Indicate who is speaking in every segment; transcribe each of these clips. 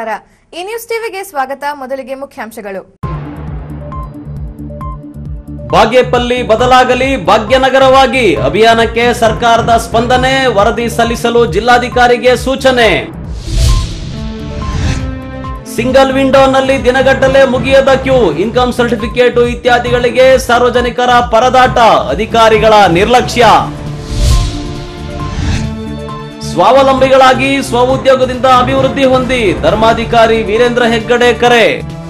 Speaker 1: ನಮಸ್ಕಾರ ಈ ನ್ಯೂಸ್ ಟಿವಿಗೆ ಸ್ವಾಗತ ಮೊದಲಿಗೆ ಮುಖ್ಯಾಂಶಗಳು
Speaker 2: ಬಾಗೇಪಲ್ಲಿ ಬದಲಾಗಲಿ ಭಾಗ್ಯನಗರವಾಗಿ ಅಭಿಯಾನಕ್ಕೆ ಸರ್ಕಾರದ ಸ್ಪಂದನೆ ವರದಿ ಸಲ್ಲಿಸಲು ಜಿಲ್ಲಾಧಿಕಾರಿಗೆ ಸೂಚನೆ ಸಿಂಗಲ್ ವಿಂಡೋನಲ್ಲಿ ದಿನಗಟ್ಟಲೆ ಮುಗಿಯದ ಕ್ಯೂ ಇನ್ಕಮ್ ಸರ್ಟಿಫಿಕೇಟ್ ಇತ್ಯಾದಿಗಳಿಗೆ ಸಾರ್ವಜನಿಕರ ಪರದಾಟ ಅಧಿಕಾರಿಗಳ ನಿರ್ಲಕ್ಷ್ಯ ಸ್ವಾವಲಂಬಿಗಳಾಗಿ ಸ್ವಉದ್ಯೋಗದಿಂದ ಅಭಿವೃದ್ಧಿ ಹೊಂದಿ ಧರ್ಮಾಧಿಕಾರಿ ವೀರೇಂದ್ರ ಹೆಗ್ಗಡೆ ಕರೆ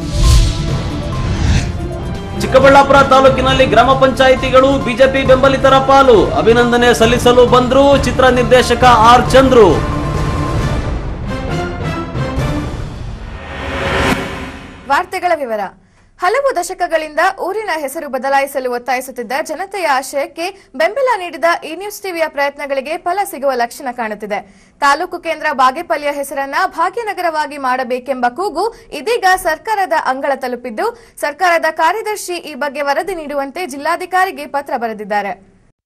Speaker 2: ಚಿಕ್ಕಬಳ್ಳಾಪುರ ತಾಲೂಕಿನಲ್ಲಿ ಗ್ರಾಮ ಪಂಚಾಯಿತಿಗಳು ಬಿಜೆಪಿ ಬೆಂಬಲಿತರ ಪಾಲು ಅಭಿನಂದನೆ ಸಲ್ಲಿಸಲು ಬಂದ್ರು ಚಿತ್ರ ನಿರ್ದೇಶಕ ಆರ್ ಚಂದ್ರು
Speaker 1: ವಾರ್ತೆಗಳ ವಿವರ ಹಲವು ದಶಕಗಳಿಂದ ಊರಿನ ಹೆಸರು ಬದಲಾಯಿಸಲು ಒತ್ತಾಯಿಸುತ್ತಿದ್ದ ಜನತೆಯ ಆಶಯಕ್ಕೆ ಬೆಂಬಲ ನೀಡಿದ ಈ ನ್ಯೂಸ್ ಟಿವಿಯ ಪ್ರಯತ್ನಗಳಿಗೆ ಫಲ ಸಿಗುವ ಲಕ್ಷಣ ಕಾಣುತ್ತಿದೆ ತಾಲೂಕು ಕೇಂದ್ರ ಬಾಗೇಪಲ್ಲಿಯ ಹೆಸರನ್ನ ಭಾಗ್ಯನಗರವಾಗಿ ಮಾಡಬೇಕೆಂಬ ಕೂಗು ಇದೀಗ ಸರ್ಕಾರದ ಅಂಗಳ ತಲುಪಿದ್ದು ಸರ್ಕಾರದ ಕಾರ್ಯದರ್ಶಿ ಈ ಬಗ್ಗೆ ವರದಿ ನೀಡುವಂತೆ ಜಿಲ್ಲಾಧಿಕಾರಿಗೆ ಪತ್ರ ಬರೆದಿದ್ದಾರೆ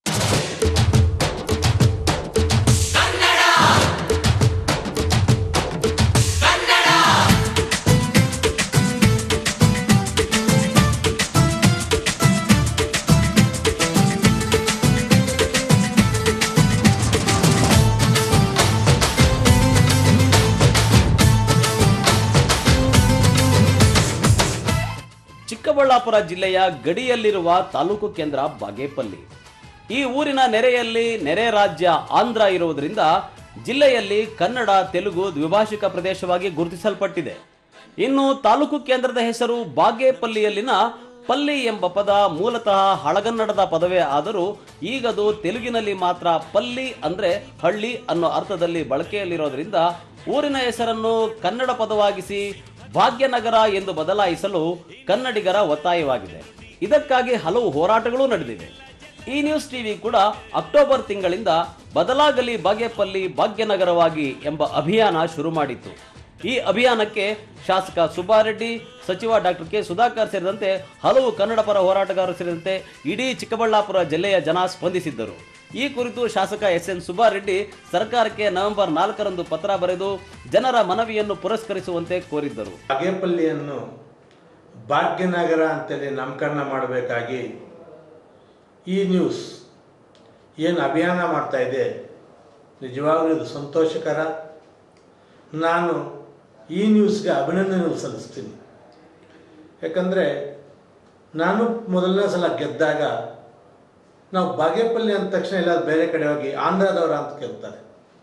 Speaker 2: ಚಿಕ್ಕಬಳ್ಳಾಪುರ ಜಿಲ್ಲೆಯ ಗಡಿಯಲ್ಲಿರುವ ತಾಲೂಕು ಕೇಂದ್ರ ಬಾಗೇಪಲ್ಲಿ ಈ ಊರಿನ ನೆರೆಯಲ್ಲಿ ನೆರೆ ರಾಜ್ಯ ಆಂಧ್ರ ಇರುವುದರಿಂದ ಜಿಲ್ಲೆಯಲ್ಲಿ ಕನ್ನಡ ತೆಲುಗು ದ್ವಿಭಾಷಿಕ ಪ್ರದೇಶವಾಗಿ ಗುರುತಿಸಲ್ಪಟ್ಟಿದೆ ಇನ್ನು ತಾಲೂಕು ಕೇಂದ್ರದ ಹೆಸರು ಬಾಗೇಪಲ್ಲಿಯಲ್ಲಿನ ಪಲ್ಲಿ ಎಂಬ ಪದ ಮೂಲತಃ ಹಳಗನ್ನಡದ ಪದವೇ ಆದರೂ ಈಗದು ತೆಲುಗಿನಲ್ಲಿ ಮಾತ್ರ ಪಲ್ಲಿ ಅಂದ್ರೆ ಹಳ್ಳಿ ಅನ್ನೋ ಅರ್ಥದಲ್ಲಿ ಬಳಕೆಯಲ್ಲಿರೋದ್ರಿಂದ ಊರಿನ ಹೆಸರನ್ನು ಕನ್ನಡ ಪದವಾಗಿಸಿ ಭಾಗ್ಯನಗರ ಎಂದು ಬದಲಾಯಿಸಲು ಕನ್ನಡಿಗರ ಒತ್ತಾಯವಾಗಿದೆ ಇದಕ್ಕಾಗಿ ಹಲವು ಹೋರಾಟಗಳು ನಡೆದಿವೆ ಈ ನ್ಯೂಸ್ ಟಿವಿ ಕೂಡ ಅಕ್ಟೋಬರ್ ತಿಂಗಳಿಂದ ಬದಲಾಗಲಿ ಬಾಗೇಪಲ್ಲಿ ಭಾಗ್ಯನಗರವಾಗಿ ಎಂಬ ಅಭಿಯಾನ ಶುರು ಮಾಡಿತ್ತು ಈ ಅಭಿಯಾನಕ್ಕೆ ಶಾಸಕ ಸುಬ್ಬಾರೆಡ್ಡಿ ಸಚಿವ ಡಾಕ್ಟರ್ ಕೆ ಸುಧಾಕರ್ ಸೇರಿದಂತೆ ಹಲವು ಕನ್ನಡ ಪರ ಹೋರಾಟಗಾರರು ಸೇರಿದಂತೆ ಇಡೀ ಚಿಕ್ಕಬಳ್ಳಾಪುರ ಜಿಲ್ಲೆಯ ಜನ ಸ್ಪಂದಿಸಿದ್ದರು ಈ ಕುರಿತು ಶಾಸಕ ಎಸ್ ಎನ್ ಸುಬ್ಬಾರೆಡ್ಡಿ ಸರ್ಕಾರಕ್ಕೆ ನವೆಂಬರ್ ನಾಲ್ಕರಂದು ಪತ್ರ ಬರೆದು ಜನರ ಮನವಿಯನ್ನು ಪುರಸ್ಕರಿಸುವಂತೆ ಕೋರಿದ್ದರು
Speaker 3: ಬಾಗೇಪಲ್ಲಿಯನ್ನು ಭಾಗ್ಯನಗರ ಅಂತೇಳಿ ನಾಮಕರಣ ಮಾಡಬೇಕಾಗಿ ಈ ನ್ಯೂಸ್ ಏನು ಅಭಿಯಾನ ಮಾಡ್ತಾ ಇದೆ ನಿಜವಾಗಲೂ ಇದು ಸಂತೋಷಕರ ನಾನು ಈ ನ್ಯೂಸ್ಗೆ ಅಭಿನಂದನೆ ಸಲ್ಲಿಸ್ತೀನಿ ಯಾಕಂದರೆ ನಾನು ಮೊದಲನೇ ಸಲ ಗೆದ್ದಾಗ ನಾವು ಬಾಗೇಪಲ್ಲಿ ಅಂದ ತಕ್ಷಣ ಎಲ್ಲ ಬೇರೆ ಕಡೆ ಹೋಗಿ ಆಂಧ್ರದವರ ಅಂತ ಕೇಳ್ತಾರೆ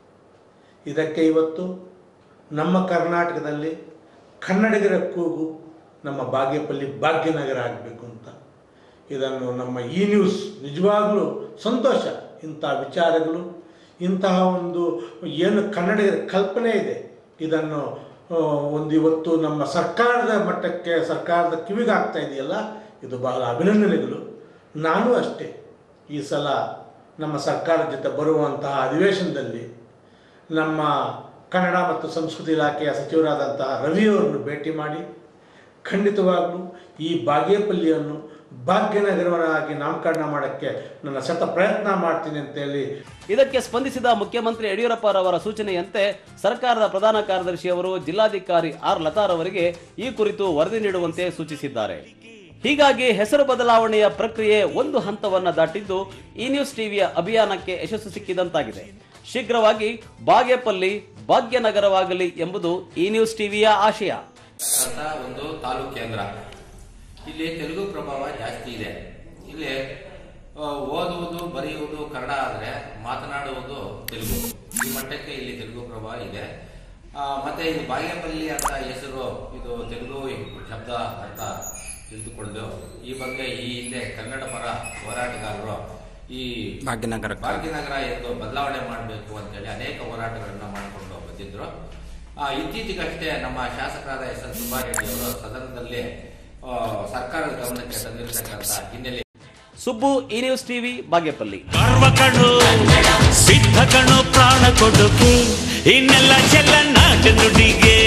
Speaker 3: ಇದಕ್ಕೆ ಇವತ್ತು ನಮ್ಮ ಕರ್ನಾಟಕದಲ್ಲಿ ಕನ್ನಡಿಗರ ಕೂಗು ನಮ್ಮ ಬಾಗೇಪಲ್ಲಿ ಭಾಗ್ಯನಗರ ಆಗಬೇಕು ಅಂತ ಇದನ್ನು ನಮ್ಮ ಈ ನ್ಯೂಸ್ ನಿಜವಾಗಲೂ ಸಂತೋಷ ಇಂಥ ವಿಚಾರಗಳು ಇಂತಹ ಒಂದು ಏನು ಕನ್ನಡಿಗರ ಕಲ್ಪನೆ ಇದೆ ಇದನ್ನು ಆ, ಒಂದು ಇವತ್ತು ನಮ್ಮ ಸರ್ಕಾರದ ಮಟ್ಟಕ್ಕೆ ಸರ್ಕಾರದ ಕಿವಿಗೆ ಆಗ್ತಾ ಇದೆಯಲ್ಲ ಇದು ಬಹಳ ಅಭಿನಂದನೆಗಳು ನಾನು ಅಷ್ಟೇ ಈ ಸಲ ನಮ್ಮ ಸರ್ಕಾರದ ಜೊತೆ ಬರುವಂತಹ ಅಧಿವೇಶನದಲ್ಲಿ ನಮ್ಮ ಕನ್ನಡ ಮತ್ತು ಸಂಸ್ಕೃತಿ ಇಲಾಖೆಯ ಸಚಿವರಾದಂತಹ ರವಿಯವರನ್ನು ಭೇಟಿ ಮಾಡಿ ಖಂಡಿತವಾಗ್ಲೂ ಈ ಬಾಗೇಪಲ್ಲಿಯನ್ನು ಭಾಗ್ಯನಗರವನ್ನಾಗಿ ನಾಮಕರಣ ಮಾಡೋಕ್ಕೆ ನನ್ನ ಶತ ಪ್ರಯತ್ನ ಮಾಡ್ತೀನಿ ಅಂತೇಳಿ
Speaker 2: ಇದಕ್ಕೆ ಸ್ಪಂದಿಸಿದ ಮುಖ್ಯಮಂತ್ರಿ ಯಡಿಯೂರಪ್ಪರವರ ಸೂಚನೆಯಂತೆ ಸರ್ಕಾರದ ಪ್ರಧಾನ ಕಾರ್ಯದರ್ಶಿಯವರು ಜಿಲ್ಲಾಧಿಕಾರಿ ಆರ್ ಲತಾರವರಿಗೆ ಈ ಕುರಿತು ವರದಿ ನೀಡುವಂತೆ ಸೂಚಿಸಿದ್ದಾರೆ ಹೀಗಾಗಿ ಹೆಸರು ಬದಲಾವಣೆಯ ಪ್ರಕ್ರಿಯೆ ಒಂದು ಹಂತವನ್ನ ದಾಟಿದ್ದು ಈ ನ್ಯೂಸ್ ಟಿವಿಯ ಅಭಿಯಾನಕ್ಕೆ ಯಶಸ್ಸು ಸಿಕ್ಕಿದಂತಾಗಿದೆ ಶೀಘ್ರವಾಗಿ ಬಾಗೇಪಲ್ಲಿ ಭಾಗ್ಯನಗರವಾಗಲಿ ಎಂಬುದು ಈ ನ್ಯೂಸ್ ಟಿವಿಯ ಆಶಯ
Speaker 4: ಅಂತ ಒಂದು ತಾಲೂಕು ಕೇಂದ್ರ ಇಲ್ಲಿ ತೆಲುಗು ಪ್ರಭಾವ ಜಾಸ್ತಿ ಇದೆ ಇಲ್ಲಿ ಆ, ಓದುವುದು ಬರೆಯುವುದು ಕನ್ನಡ ಆದರೆ ಮಾತನಾಡುವುದು ತೆಲುಗು ಈ ಮಟ್ಟಕ್ಕೆ ಇಲ್ಲಿ ತೆಲುಗು ಪ್ರಭಾವ ಇದೆ ಆ, ಮತ್ತೆ ಇದು ಬಾಗೇಪಲ್ಲಿ ಅಂತ ಹೆಸರು ಇದು ತೆಲುಗು ಶಬ್ದ ಅಂತ ತಿಳಿದುಕೊಂಡು ಈ ಬಗ್ಗೆ ಈ ಹಿಂದೆ ಕನ್ನಡ ಪರ ಹೋರಾಟಗಾರರು ಈ
Speaker 5: ಭಾಗ್ಯನಗರ
Speaker 4: ಭಾಗ್ಯನಗರ ಎಂದು ಬದಲಾವಣೆ ಮಾಡಬೇಕು ಅಂತೇಳಿ ಅನೇಕ ಹೋರಾಟಗಳನ್ನ ಮಾಡಿಕೊಂಡು ಬಂದಿದ್ರು ಆ, ಇತ್ತೀಚೆಗಷ್ಟೇ ನಮ್ಮ ಶಾಸಕರಾದ ಎಸ್ ಎನ್ ಸುಬ್ಬಾರೆಡ್ಡಿ ಅವರು ಸದನದಲ್ಲಿ ಆ, ಸರ್ಕಾರದ ಗಮನಕ್ಕೆ ತಂದಿರತಕ್ಕಂತ ಹಿನ್ನೆಲೆ
Speaker 2: ಸುಬ್ಬು ಈ ನ್ಯೂಸ್ ಟಿವಿ ಬಾಗೇಪಲ್ಲಿ
Speaker 6: ಗರ್ವ ಕಣ್ಣು ಸಿದ್ಧ ಕಣ್ಣು ಪ್ರಾಣ ಕೊಡುಗೆ ಇನ್ನೆಲ್ಲ ಚೆಲ್ಲ ನಾಟ ನುಡಿಗೆ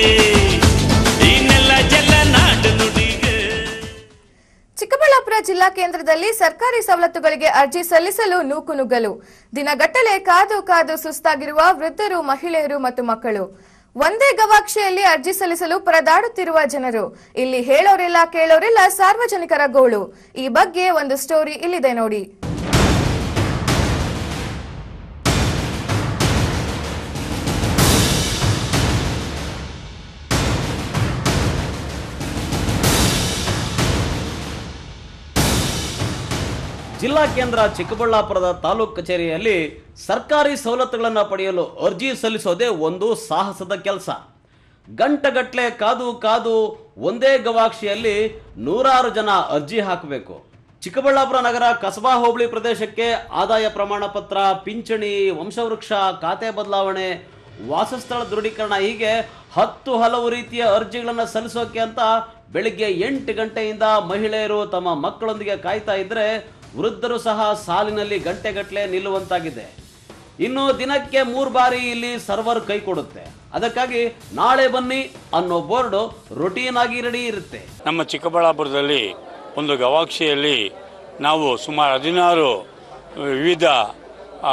Speaker 6: ಇನ್ನೆಲ್ಲ ಚೆಲ್ಲ ನಾಟ ನುಡಿಗೆ
Speaker 1: ಚಿಕ್ಕಬಳ್ಳಾಪುರ ಜಿಲ್ಲಾ ಕೇಂದ್ರದಲ್ಲಿ ಸರ್ಕಾರಿ ಸವಲತ್ತುಗಳಿಗೆ ಅರ್ಜಿ ಸಲ್ಲಿಸಲು ನೂಕುನುಗ್ಗಲು ದಿನಗಟ್ಟಲೆ ಕಾದು ಕಾದು ಸುಸ್ತಾಗಿರುವ ವೃದ್ಧರು ಮಹಿಳೆಯರು ಮತ್ತು ಮಕ್ಕಳು ಒಂದೇ ಗವಾಕ್ಷಿಯಲ್ಲಿ ಅರ್ಜಿ ಸಲ್ಲಿಸಲು ಪರದಾಡುತ್ತಿರುವ ಜನರು ಇಲ್ಲಿ ಹೇಳೋರಿಲ್ಲ ಕೇಳೋರಿಲ್ಲ ಸಾರ್ವಜನಿಕರ ಗೋಳು ಈ ಬಗ್ಗೆ ಒಂದು ಸ್ಟೋರಿ ಇಲ್ಲಿದೆ ನೋಡಿ
Speaker 2: ಜಿಲ್ಲಾ ಕೇಂದ್ರ ಚಿಕ್ಕಬಳ್ಳಾಪುರದ ತಾಲೂಕು ಕಚೇರಿಯಲ್ಲಿ ಸರ್ಕಾರಿ ಸವಲತ್ತುಗಳನ್ನು ಪಡೆಯಲು ಅರ್ಜಿ ಸಲ್ಲಿಸೋದೇ ಒಂದು ಸಾಹಸದ ಕೆಲಸ ಗಂಟಗಟ್ಲೆ ಕಾದು ಕಾದು ಒಂದೇ ಗವಾಕ್ಷಿಯಲ್ಲಿ ನೂರಾರು ಜನ ಅರ್ಜಿ ಹಾಕಬೇಕು ಚಿಕ್ಕಬಳ್ಳಾಪುರ ನಗರ ಕಸಬಾ ಹೋಬಳಿ ಪ್ರದೇಶಕ್ಕೆ ಆದಾಯ ಪ್ರಮಾಣ ಪತ್ರ ಪಿಂಚಣಿ ವಂಶವೃಕ್ಷ ಖಾತೆ ಬದಲಾವಣೆ ವಾಸಸ್ಥಳ ದೃಢೀಕರಣ ಹೀಗೆ ಹತ್ತು ಹಲವು ರೀತಿಯ ಅರ್ಜಿಗಳನ್ನು ಸಲ್ಲಿಸೋಕೆ ಅಂತ ಬೆಳಿಗ್ಗೆ ಎಂಟು ಗಂಟೆಯಿಂದ ಮಹಿಳೆಯರು ತಮ್ಮ ಮಕ್ಕಳೊಂದಿಗೆ ಕಾಯ್ತಾ ಇದ್ರೆ ವೃದ್ಧರು ಸಹ ಸಾಲಿನಲ್ಲಿ ಗಂಟೆಗಟ್ಟಲೆ ನಿಲ್ಲುವಂತಾಗಿದೆ ಇನ್ನು ದಿನಕ್ಕೆ ಮೂರು ಬಾರಿ ಇಲ್ಲಿ ಸರ್ವರ್ ಕೈ ಕೊಡುತ್ತೆ ಅದಕ್ಕಾಗಿ ನಾಳೆ ಬನ್ನಿ ಅನ್ನೋ ಬೋರ್ಡು ರೊಟೀನ್ ಆಗಿ ರೆಡಿ ಇರುತ್ತೆ
Speaker 5: ನಮ್ಮ ಚಿಕ್ಕಬಳ್ಳಾಪುರದಲ್ಲಿ ಒಂದು ಗವಾಕ್ಷಿಯಲ್ಲಿ ನಾವು ಸುಮಾರು ಹದಿನಾರು ವಿವಿಧ ಆ,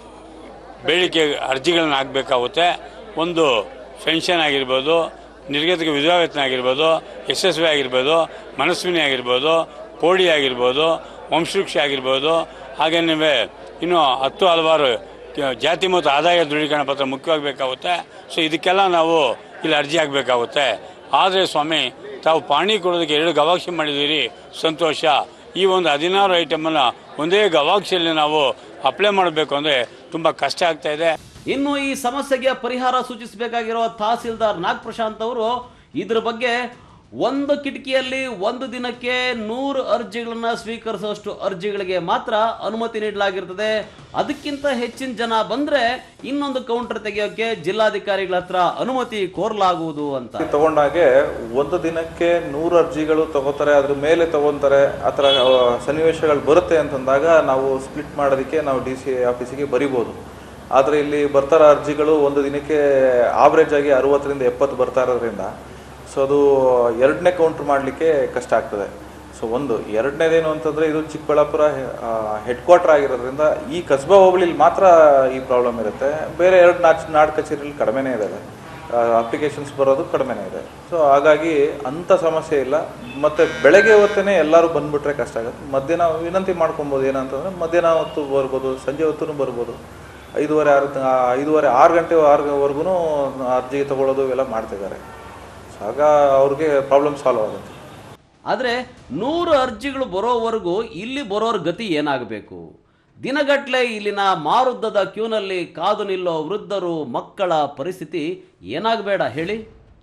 Speaker 5: ಬೇಡಿಕೆ ಅರ್ಜಿಗಳನ್ನ ಹಾಕಬೇಕಾಗುತ್ತೆ ಒಂದು ಪೆನ್ಷನ್ ಆಗಿರ್ಬೋದು ನಿರ್ಗತಿಕ ವಿಧವಾ ವೇತನ ಆಗಿರ್ಬೋದು ಎಸ್ ಎಸ್ ವಿ ಆಗಿರ್ಬೋದು ಮನಸ್ವಿನಿ ಆಗಿರ್ಬೋದು ಕೋಡಿ ಆಗಿರ್ಬೋದು ವಂಶವೃಕ್ಷ ಆಗಿರ್ಬೋದು ಹಾಗೇನೇ ಇನ್ನು ಹತ್ತು ಹಲವಾರು ಕ- ಜಾತಿ ಮತ್ತು ಆದಾಯ ದೃಢೀಕರಣ ಪತ್ರ ಮುಖ್ಯವಾಗಿ ಬೇಕಾಗುತ್ತೆ ಸೊ ಇದಕ್ಕೆಲ್ಲ ನಾವು ಇಲ್ಲಿ ಅರ್ಜಿ ಹಾಕಬೇಕಾಗುತ್ತೆ ಆದರೆ ಸ್ವಾಮಿ ತಾವು ಪಾಣಿ ಕೊಡೋದಕ್ಕೆ ಎರಡು ಗವಾಕ್ಷಿ ಮಾಡಿದ್ದೀರಿ ಸಂತೋಷ ಈ ಒಂದು ಹದಿನಾರು ಐಟಮನ್ನು ಒಂದೇ ಗವಾಕ್ಷಿಯಲ್ಲಿ ನಾವು ಅಪ್ಲೈ ಮಾಡಬೇಕು ಅಂದರೆ ತುಂಬ ಕಷ್ಟ ಆಗ್ತಾ ಇದೆ
Speaker 2: ಇನ್ನು ಈ ಸಮಸ್ಯೆಗೆ ಪರಿಹಾರ ಸೂಚಿಸಬೇಕಾಗಿರೋ ತಹಸೀಲ್ದಾರ್ ನಾಗ್ ಪ್ರಶಾಂತ್ ಅವರು ಇದ್ರ ಬಗ್ಗೆ ಒಂದು ಕಿಟಕಿಯಲ್ಲಿ ಒಂದು ದಿನಕ್ಕೆ ನೂರು ಅರ್ಜಿಗಳನ್ನ ಸ್ವೀಕರಿಸುವಷ್ಟು ಅರ್ಜಿಗಳಿಗೆ ಮಾತ್ರ ಅನುಮತಿ ನೀಡಲಾಗಿರ್ತದೆ ಅದಕ್ಕಿಂತ ಹೆಚ್ಚಿನ ಜನ ಬಂದ್ರೆ ಇನ್ನೊಂದು ಕೌಂಟರ್ ತೆಗೆಯೋಕೆ ಜಿಲ್ಲಾಧಿಕಾರಿಗಳ ಹತ್ರ ಅನುಮತಿ ಕೋರಲಾಗುವುದು ಅಂತ
Speaker 7: ತಗೊಂಡಾಗೆ ಒಂದು ದಿನಕ್ಕೆ ನೂರು ಅರ್ಜಿಗಳು ತಗೋತಾರೆ ಅದ್ರ ಮೇಲೆ ತಗೊಂತಾರೆ ಆ ಥರ ಆ, ಸನ್ನಿವೇಶಗಳು ಬರುತ್ತೆ ಅಂತಂದಾಗ ನಾವು ಸ್ಪ್ಲಿಟ್ ಮಾಡೋದಕ್ಕೆ ನಾವು ಡಿ ಸಿ ಆಫೀಸಿಗೆ ಬರಿಬೋದು ಆದರೆ ಇಲ್ಲಿ ಬರ್ತಾರ ಅರ್ಜಿಗಳು ಒಂದು ದಿನಕ್ಕೆ ಆವ್ರೇಜ್ ಆಗಿ ಅರುವತ್ತರಿಂದ ಎಪ್ಪತ್ತು ಬರ್ತಾ ಇರೋದ್ರಿಂದ ಸೊ ಅದು ಎರಡನೇ ಕೌಂಟ್ರ್ ಮಾಡಲಿಕ್ಕೆ ಕಷ್ಟ ಆಗ್ತದೆ ಸೊ ಒಂದು ಎರಡನೇದೇನು ಅಂತಂದರೆ ಇದು ಚಿಕ್ಕಬಳ್ಳಾಪುರ ಹೆಡ್ ಕ್ವಾರ್ಟರ್ ಆಗಿರೋದ್ರಿಂದ ಈ ಕಸ್ಬಾ ಹೋಬಳಿಲಿ ಮಾತ್ರ ಈ ಪ್ರಾಬ್ಲಮ್ ಇರುತ್ತೆ ಬೇರೆ ಎರಡು ನಾಚ್ ನಾಡ್ ಕಚೇರಿಯಲ್ಲಿ ಕಡಿಮೆನೇ ಇದ್ದಾವೆ ಅಪ್ಲಿಕೇಶನ್ಸ್ ಬರೋದು ಕಡಿಮೆನೇ ಇದೆ ಸೊ ಹಾಗಾಗಿ ಅಂಥ ಸಮಸ್ಯೆ ಇಲ್ಲ ಮತ್ತು ಬೆಳಗ್ಗೆ ಹೊತ್ತೇ ಎಲ್ಲರೂ ಬಂದ್ಬಿಟ್ರೆ ಕಷ್ಟ ಆಗುತ್ತೆ ಮಧ್ಯಾಹ್ನ ವಿನಂತಿ ಮಾಡ್ಕೊಬೋದು ಏನಂತಂದರೆ ಮಧ್ಯಾಹ್ನ ಹೊತ್ತು ಬರ್ಬೋದು ಸಂಜೆ ಹೊತ್ತು ಬರ್ಬೋದು ಐದೂವರೆ ಆರು ತ- ಐದೂವರೆ ಆರು ಗಂಟೆ ಆರುವರೆಗೂ ಅರ್ಜಿ ತಗೊಳ್ಳೋದು ಇವೆಲ್ಲ ಮಾಡ್ತಿದ್ದಾರೆ ಸೊ ಆಗ ಅವ್ರಿಗೆ ಪ್ರಾಬ್ಲಮ್ ಸಾಲ್ವ್ ಆಗುತ್ತೆ
Speaker 2: ಆದರೆ ನೂರು ಅರ್ಜಿಗಳು ಬರೋವರೆಗೂ ಇಲ್ಲಿ ಬರೋರ ಗತಿ ಏನಾಗಬೇಕು ದಿನಗಟ್ಲೆ ಇಲ್ಲಿನ ಮಾರುದ್ದದ ಕ್ಯೂನಲ್ಲಿ ಕಾದು ನಿಲ್ಲೋ ವೃದ್ಧರು ಮಕ್ಕಳ ಪರಿಸ್ಥಿತಿ ಏನಾಗಬೇಡ ಹೇಳಿ